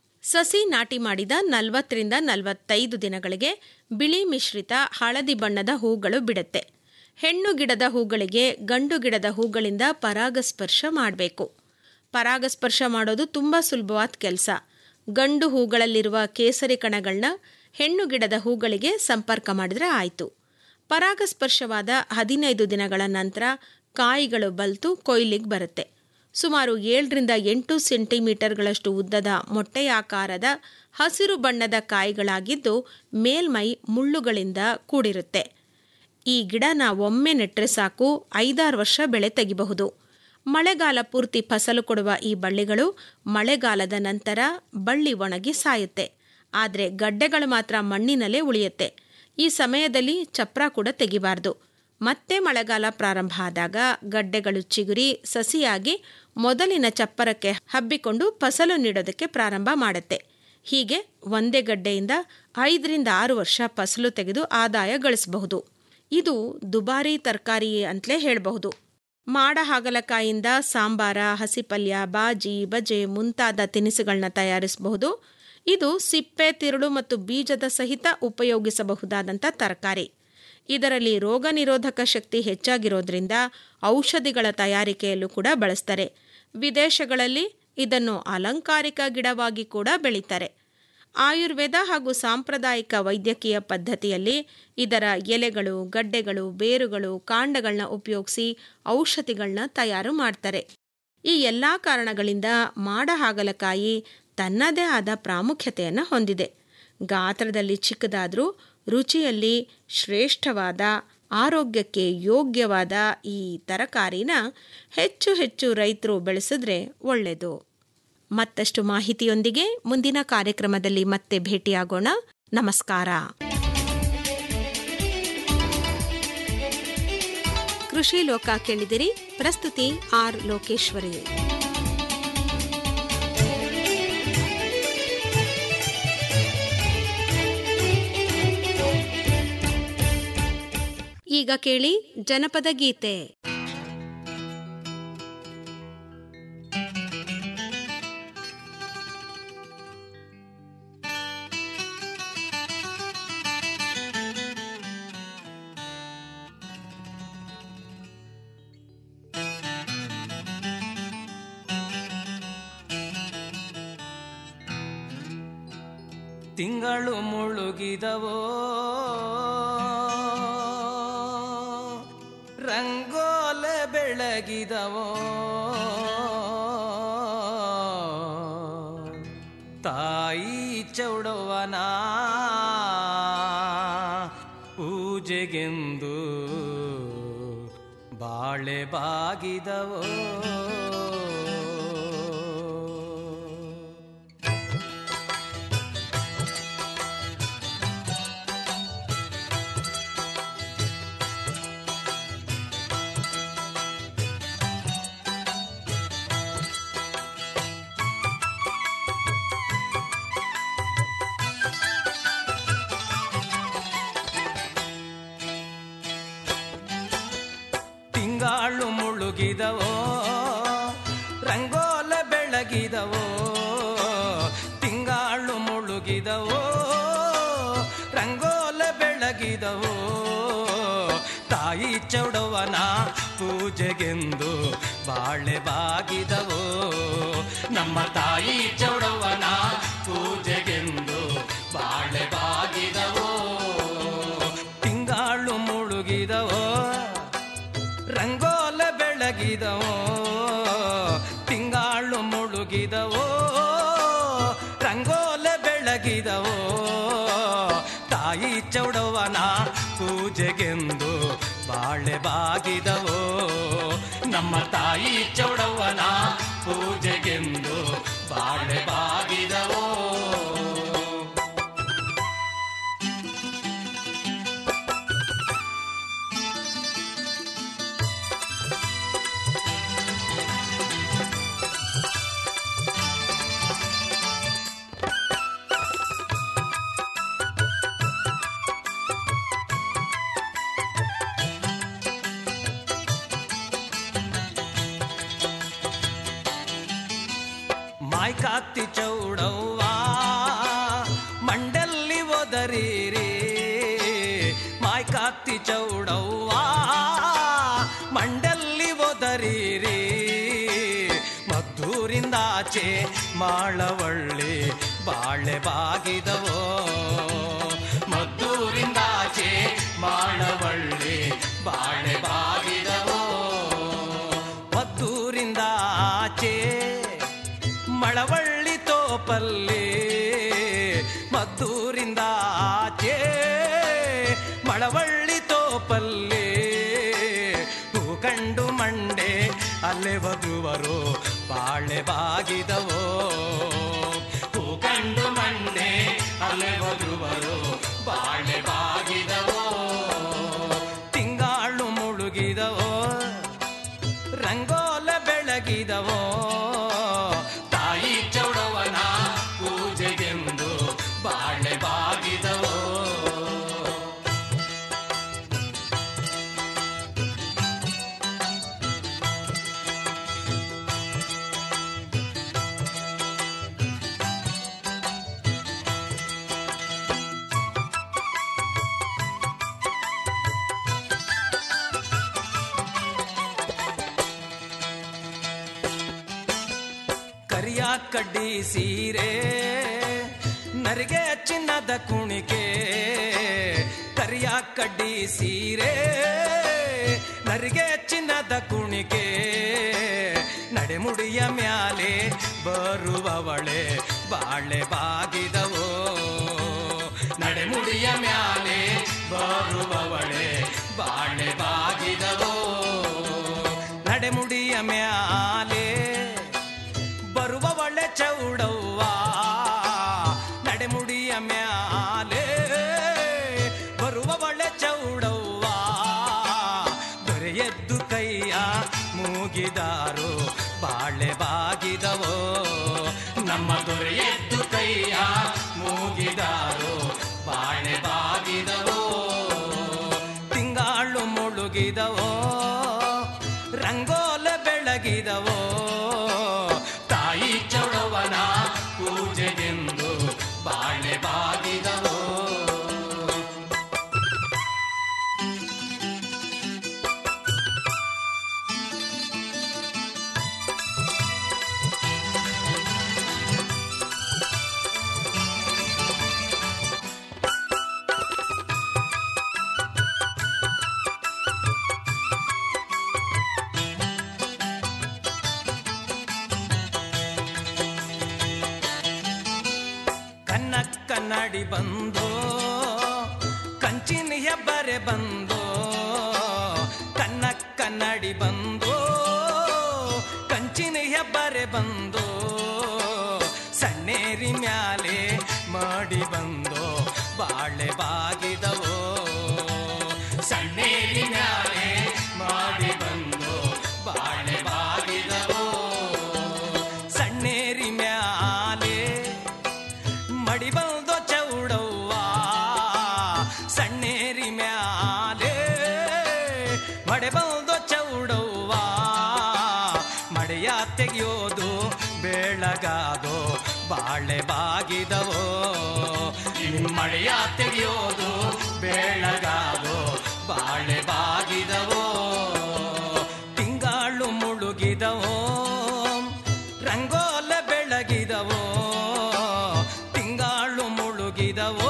B: ಸಸಿ ನಾಟಿ ಮಾಡಿದ ನಲವತ್ತರಿಂದ ನಲವತ್ತೈದು ದಿನಗಳಿಗೆ ಬಿಳಿ ಮಿಶ್ರಿತ ಹಳದಿ ಬಣ್ಣದ ಹೂಗಳು ಬಿಡುತ್ತೆ ಹೆಣ್ಣು ಗಿಡದ ಹೂಗಳಿಗೆ ಗಂಡು ಗಿಡದ ಹೂಗಳಿಂದ ಪರಾಗಸ್ಪರ್ಶ ಮಾಡಬೇಕು ಪರಾಗಸ್ಪರ್ಶ ಮಾಡೋದು ತುಂಬ ಸುಲಭವಾದ ಕೆಲಸ ಗಂಡು ಹೂಗಳಲ್ಲಿರುವ ಕೇಸರಿ ಕಣಗಳನ್ನ ಹೆಣ್ಣು ಗಿಡದ ಹೂಗಳಿಗೆ ಸಂಪರ್ಕ ಮಾಡಿದರೆ ಆಯಿತು ಪರಾಗಸ್ಪರ್ಶವಾದ ಹದಿನೈದು ದಿನಗಳ ನಂತರ ಕಾಯಿಗಳು ಬಲ್ತು ಕೊಯ್ಲಿಗೆ ಬರುತ್ತೆ ಸುಮಾರು ಏಳರಿಂದ ಎಂಟು ಸೆಂಟಿಮೀಟರ್ಗಳಷ್ಟು ಉದ್ದದ ಮೊಟ್ಟೆಯಾಕಾರದ ಹಸಿರು ಬಣ್ಣದ ಕಾಯಿಗಳಾಗಿದ್ದು ಮೇಲ್ಮೈ ಮುಳ್ಳುಗಳಿಂದ ಕೂಡಿರುತ್ತೆ ಈ ಗಿಡನ ಒಮ್ಮೆ ನೆಟ್ಟರೆ ಸಾಕು ಐದಾರು ವರ್ಷ ಬೆಳೆ ತೆಗಿಬಹುದು ಮಳೆಗಾಲ ಪೂರ್ತಿ ಫಸಲು ಕೊಡುವ ಈ ಬಳ್ಳಿಗಳು ಮಳೆಗಾಲದ ನಂತರ ಬಳ್ಳಿ ಒಣಗಿ ಸಾಯುತ್ತೆ ಆದರೆ ಗಡ್ಡೆಗಳು ಮಾತ್ರ ಮಣ್ಣಿನಲ್ಲೇ ಉಳಿಯುತ್ತೆ ಈ ಸಮಯದಲ್ಲಿ ಚಪ್ರ ಕೂಡ ತೆಗಿಬಾರ್ದು ಮತ್ತೆ ಮಳೆಗಾಲ ಪ್ರಾರಂಭ ಆದಾಗ ಗಡ್ಡೆಗಳು ಚಿಗುರಿ ಸಸಿಯಾಗಿ ಮೊದಲಿನ ಚಪ್ಪರಕ್ಕೆ ಹಬ್ಬಿಕೊಂಡು ಫಸಲು ನೀಡೋದಕ್ಕೆ ಪ್ರಾರಂಭ ಮಾಡುತ್ತೆ ಹೀಗೆ ಒಂದೇ ಗಡ್ಡೆಯಿಂದ ಐದರಿಂದ ಆರು ವರ್ಷ ಫಸಲು ತೆಗೆದು ಆದಾಯ ಗಳಿಸಬಹುದು ಇದು ದುಬಾರಿ ತರಕಾರಿ ಅಂತಲೇ ಹೇಳಬಹುದು ಮಾಡ ಹಾಗಲಕಾಯಿಂದ ಸಾಂಬಾರ ಹಸಿಪಲ್ಯ ಬಾಜಿ ಬಜೆ ಮುಂತಾದ ತಿನಿಸುಗಳನ್ನ ತಯಾರಿಸಬಹುದು ಇದು ಸಿಪ್ಪೆ ತಿರುಳು ಮತ್ತು ಬೀಜದ ಸಹಿತ ಉಪಯೋಗಿಸಬಹುದಾದಂಥ ತರಕಾರಿ ಇದರಲ್ಲಿ ರೋಗ ನಿರೋಧಕ ಶಕ್ತಿ ಹೆಚ್ಚಾಗಿರೋದ್ರಿಂದ ಔಷಧಿಗಳ ತಯಾರಿಕೆಯಲ್ಲೂ ಕೂಡ ಬಳಸ್ತಾರೆ ವಿದೇಶಗಳಲ್ಲಿ ಇದನ್ನು ಅಲಂಕಾರಿಕ ಗಿಡವಾಗಿ ಕೂಡ ಬೆಳೀತಾರೆ ಆಯುರ್ವೇದ ಹಾಗೂ ಸಾಂಪ್ರದಾಯಿಕ ವೈದ್ಯಕೀಯ ಪದ್ಧತಿಯಲ್ಲಿ ಇದರ ಎಲೆಗಳು ಗಡ್ಡೆಗಳು ಬೇರುಗಳು ಕಾಂಡಗಳನ್ನ ಉಪಯೋಗಿಸಿ ಔಷಧಿಗಳನ್ನ ತಯಾರು ಮಾಡ್ತಾರೆ ಈ ಎಲ್ಲ ಕಾರಣಗಳಿಂದ ಮಾಡ ಹಾಗಲಕಾಯಿ ತನ್ನದೇ ಆದ ಪ್ರಾಮುಖ್ಯತೆಯನ್ನು ಹೊಂದಿದೆ ಗಾತ್ರದಲ್ಲಿ ಚಿಕ್ಕದಾದರೂ ರುಚಿಯಲ್ಲಿ ಶ್ರೇಷ್ಠವಾದ ಆರೋಗ್ಯಕ್ಕೆ ಯೋಗ್ಯವಾದ ಈ ತರಕಾರಿನ ಹೆಚ್ಚು ಹೆಚ್ಚು ರೈತರು ಬೆಳೆಸಿದ್ರೆ ಒಳ್ಳೆಯದು ಮತ್ತಷ್ಟು ಮಾಹಿತಿಯೊಂದಿಗೆ ಮುಂದಿನ ಕಾರ್ಯಕ್ರಮದಲ್ಲಿ ಮತ್ತೆ ಭೇಟಿಯಾಗೋಣ ನಮಸ್ಕಾರ ಕೃಷಿ ಲೋಕ ಕೇಳಿದಿರಿ ಪ್ರಸ್ತುತಿ ಆರ್ ಲೋಕೇಶ್ವರಿ ಈಗ ಕೇಳಿ ಜನಪದ ಗೀತೆ
K: ತಿಂಗಳು ಮುಳುಗಿದವೋ ರಂಗೋಲೆ ಬೆಳಗಿದವೋ ತಾಯಿ ಚೌಡವನ ಪೂಜೆಗೆಂದು ಬಾಳೆ ಬಾಗಿದವೋ ತಿಂಗಾಳು ಮುಳುಗಿದವೋ ರಂಗೋಲೆ ಬೆಳಗಿದವೋ ತಿಂಗಾಳು ಮುಳುಗಿದವೋ ರಂಗೋಲೆ ಬೆಳಗಿದವೋ ತಾಯಿ ಚೌಡವನ ಪೂಜೆಗೆಂದು ಬಾಳೆ ಬಾಗಿದವೋ ನಮ್ಮ ತಾಯಿ ಚೌಡವನ ಪೂಜೆಗೆಂದು ಬಾಳೆ ಬಾಗಿದವೋ ತಿಂಗಾಳು ಮುಳುಗಿದವೋ ರಂಗೋಲೆ ಬೆಳಗಿದವೋ ತಿಂಗಾಳು ಮುಳುಗಿದವೋ ರಂಗೋಲೆ ಬೆಳಗಿದವೋ ತಾಯಿ ಚೌಡವನ ಪೂಜೆಗೆಂದು ಬಾಳೆ ಬಾಗಿದವೋ ನಮ್ಮ ತಾಯಿ ಚೌಡವನ ಪೂಜೆಗೆಂದು ಬಾ ಬಾಳೆ ಬಾಗಿದವೋ ಮಾಯ್ಕಾತಿ ಚೌಡವ್ವ ಮಂಡಲ್ಲಿ ಒದರಿರಿ ಮಾಯ್ಕಾತಿ ಚೌಡವ್ವ ಮಂಡಲ್ಲಿ ಒದರಿರಿ ಮದ್ದೂರಿಂದಾಚೆ ಮಾಳವಳ್ಳಿ ಬಾಳೆ ಬಾಗಿದವೋ ಮದ್ದೂರಿಂದಾಚೆ ಮಾಳವಳ್ಳಿ ಬಾಳೆ ಬಾಗಿದವೋ ಮದ್ದೂರಿಂದ ಆಚೆ ಮಳವಳ್ಳಿ ತೋಪಲ್ಲಿ ಮದ್ದೂರಿಂದ ಆಚೆ ಮಳವಳ್ಳಿ ತೋಪಲ್ಲಿ ಹೂ ಕಂಡು ಮಂಡೆ ಅಲ್ಲೇ ವಧುವರು ಬಾಳೆ ಬಾಗಿದವೋ ಹೂ ಕಂಡು ಮಂಡೆ ಅಲ್ಲೇ ವಧುವರು ಬಾಳೆ ಬಾಗಿದವೋ ತಿಂಗಾಳು ಮುಳುಗಿದವೋ ರಂಗೋಲ ಬೆಳಗಿದವೋ ತಾಯಿ ಚೌಡವನ ಪೂಜೆಗೆಂದು ಬಾಳೆ ಬಾಗಿದವೋ ಕರಿಯ ಕಡ್ಡಿ ಸೀರೆ ನರಿಗೆ ಚಿನ್ನದ ಕುಣಿಕೆ ಕರಿಯ ಕಡ್ಡಿ ಸೀರೆ ನರಿಗೆ ಚಿನ್ನದ ಕುಣಿಕೆ ನಡೆಮುಡಿಯ ಮ್ಯಾಲೆ ಬರುವವಳೆ ಬಾಳೆ ಬಾಗಿದವೋ ನಡೆಮುಡಿಯ ಮ್ಯಾಲೆ ಬರುವವಳೆ ಬಾಳೆ ಬಾಗಿದವೋ ನಡೆಮುಡಿಯ ಮ್ಯಾಲೆ ಬರುವವಳೆ ಚೌಡವ್ವ ನಡೆಮುಡಿಯ ಮ್ಯಾಲೆ ಬರುವವಳೆ ಚೌಡವ್ವ ದೊರೆಯದ್ದು ಕೈಯ ಮೂಗಿದಾರು ಬಾಳೆ ಬಾಗಿದವೋ ನಮ್ಮ ದೊರೆಯದ್ದು ಕೈಯ ಮೂಗಿದಾರು ಬಾಳೆ ಬಾಗಿದವೋ ತಿಂಗಾಳು ಮುಳುಗಿದವೋ ರಂಗೋಲ ಬೆಳಗಿದವೋ ತಾಯಿ ಚೌಡವನ ಪೂಜೆಗೆಂದು ಬಾಳೆ ಬಾಗಿದವೋ ಕನ್ನ ಕನ್ನಡಿ ಬಂದೋ ಕಂಚಿನ ಹೆಬ್ಬರೆ ಬಂದೋ ಕನ್ನ ಕನ್ನಡಿ ಬಂದೋ ಕಂಚಿನ ಹೆಬ್ಬರೆ ಬಂದೋ ಸಣ್ಣೇರಿ ಮ್ಯಾಲೆ ಮಾಡಿ ಬಂದೋ ಬಾಳೆ ಬಾಗಿದವೋ ಸಣ್ಣೇರಿ ಮ್ಯಾಲೆ ಮಾಡಿ ಬಂದೋ ಬಾಳೆ ಬಾಗಿದವೋ ಸಣ್ಣೇರಿ ಮ್ಯಾಲೆ ಮಡಿ ಬಂದೋ ಚೌಡವ್ವ ಸಣ್ಣೇರಿ ಮ್ಯಾಲೆ ಮಡೆ ಬಂದೋ ಚೌಡವ್ವ ಮಡೆಯ ತೆಗೆಯೋದು ಬೆಳಗಾದೋ ಬಾಳೆ ಬಾಗಿದವೋ ಮಳೆಯ ತೆಗೆಯೋದು ಬೆಳಗಾದೋ ಬಾಳೆ ಬಾಗಿದವೋ ತಿಂಗಾಳು ಮುಳುಗಿದವೋ ರಂಗೋಲ ಬೆಳಗಿದವೋ ತಿಂಗಾಳು ಮುಳುಗಿದವೋ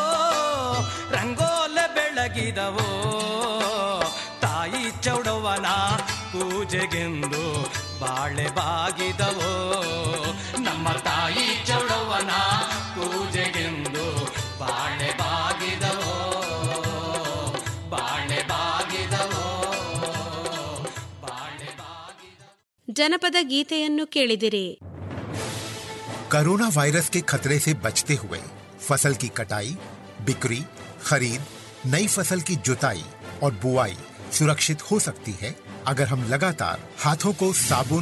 K: ರಂಗೋಲ ಬೆಳಗಿದವೋ ತಾಯಿ ಚೌಡವನ ಪೂಜೆಗೆಂದು ಬಾಳೆ ಬಾಗಿದವೋ ನಮ್ಮ ತಾಯಿ ಚೌಡವನ ಪೂಜೆಗೆಂದು ಬಾಳೆ ಬಾಗಿದವೋ ಬಾಳೆ ಬಾಗಿದವೋ
B: ಜನಪದ ಗೀತೆಯನ್ನು ಕೇಳಿದಿರಿ
L: कोरोना वायरस के खतरे से बचते हुए फसल की कटाई बिक्री खरीद नई फसल की जुताई और बुआई सुरक्षित हो सकती है अगर हम लगातार हाथों को साबुन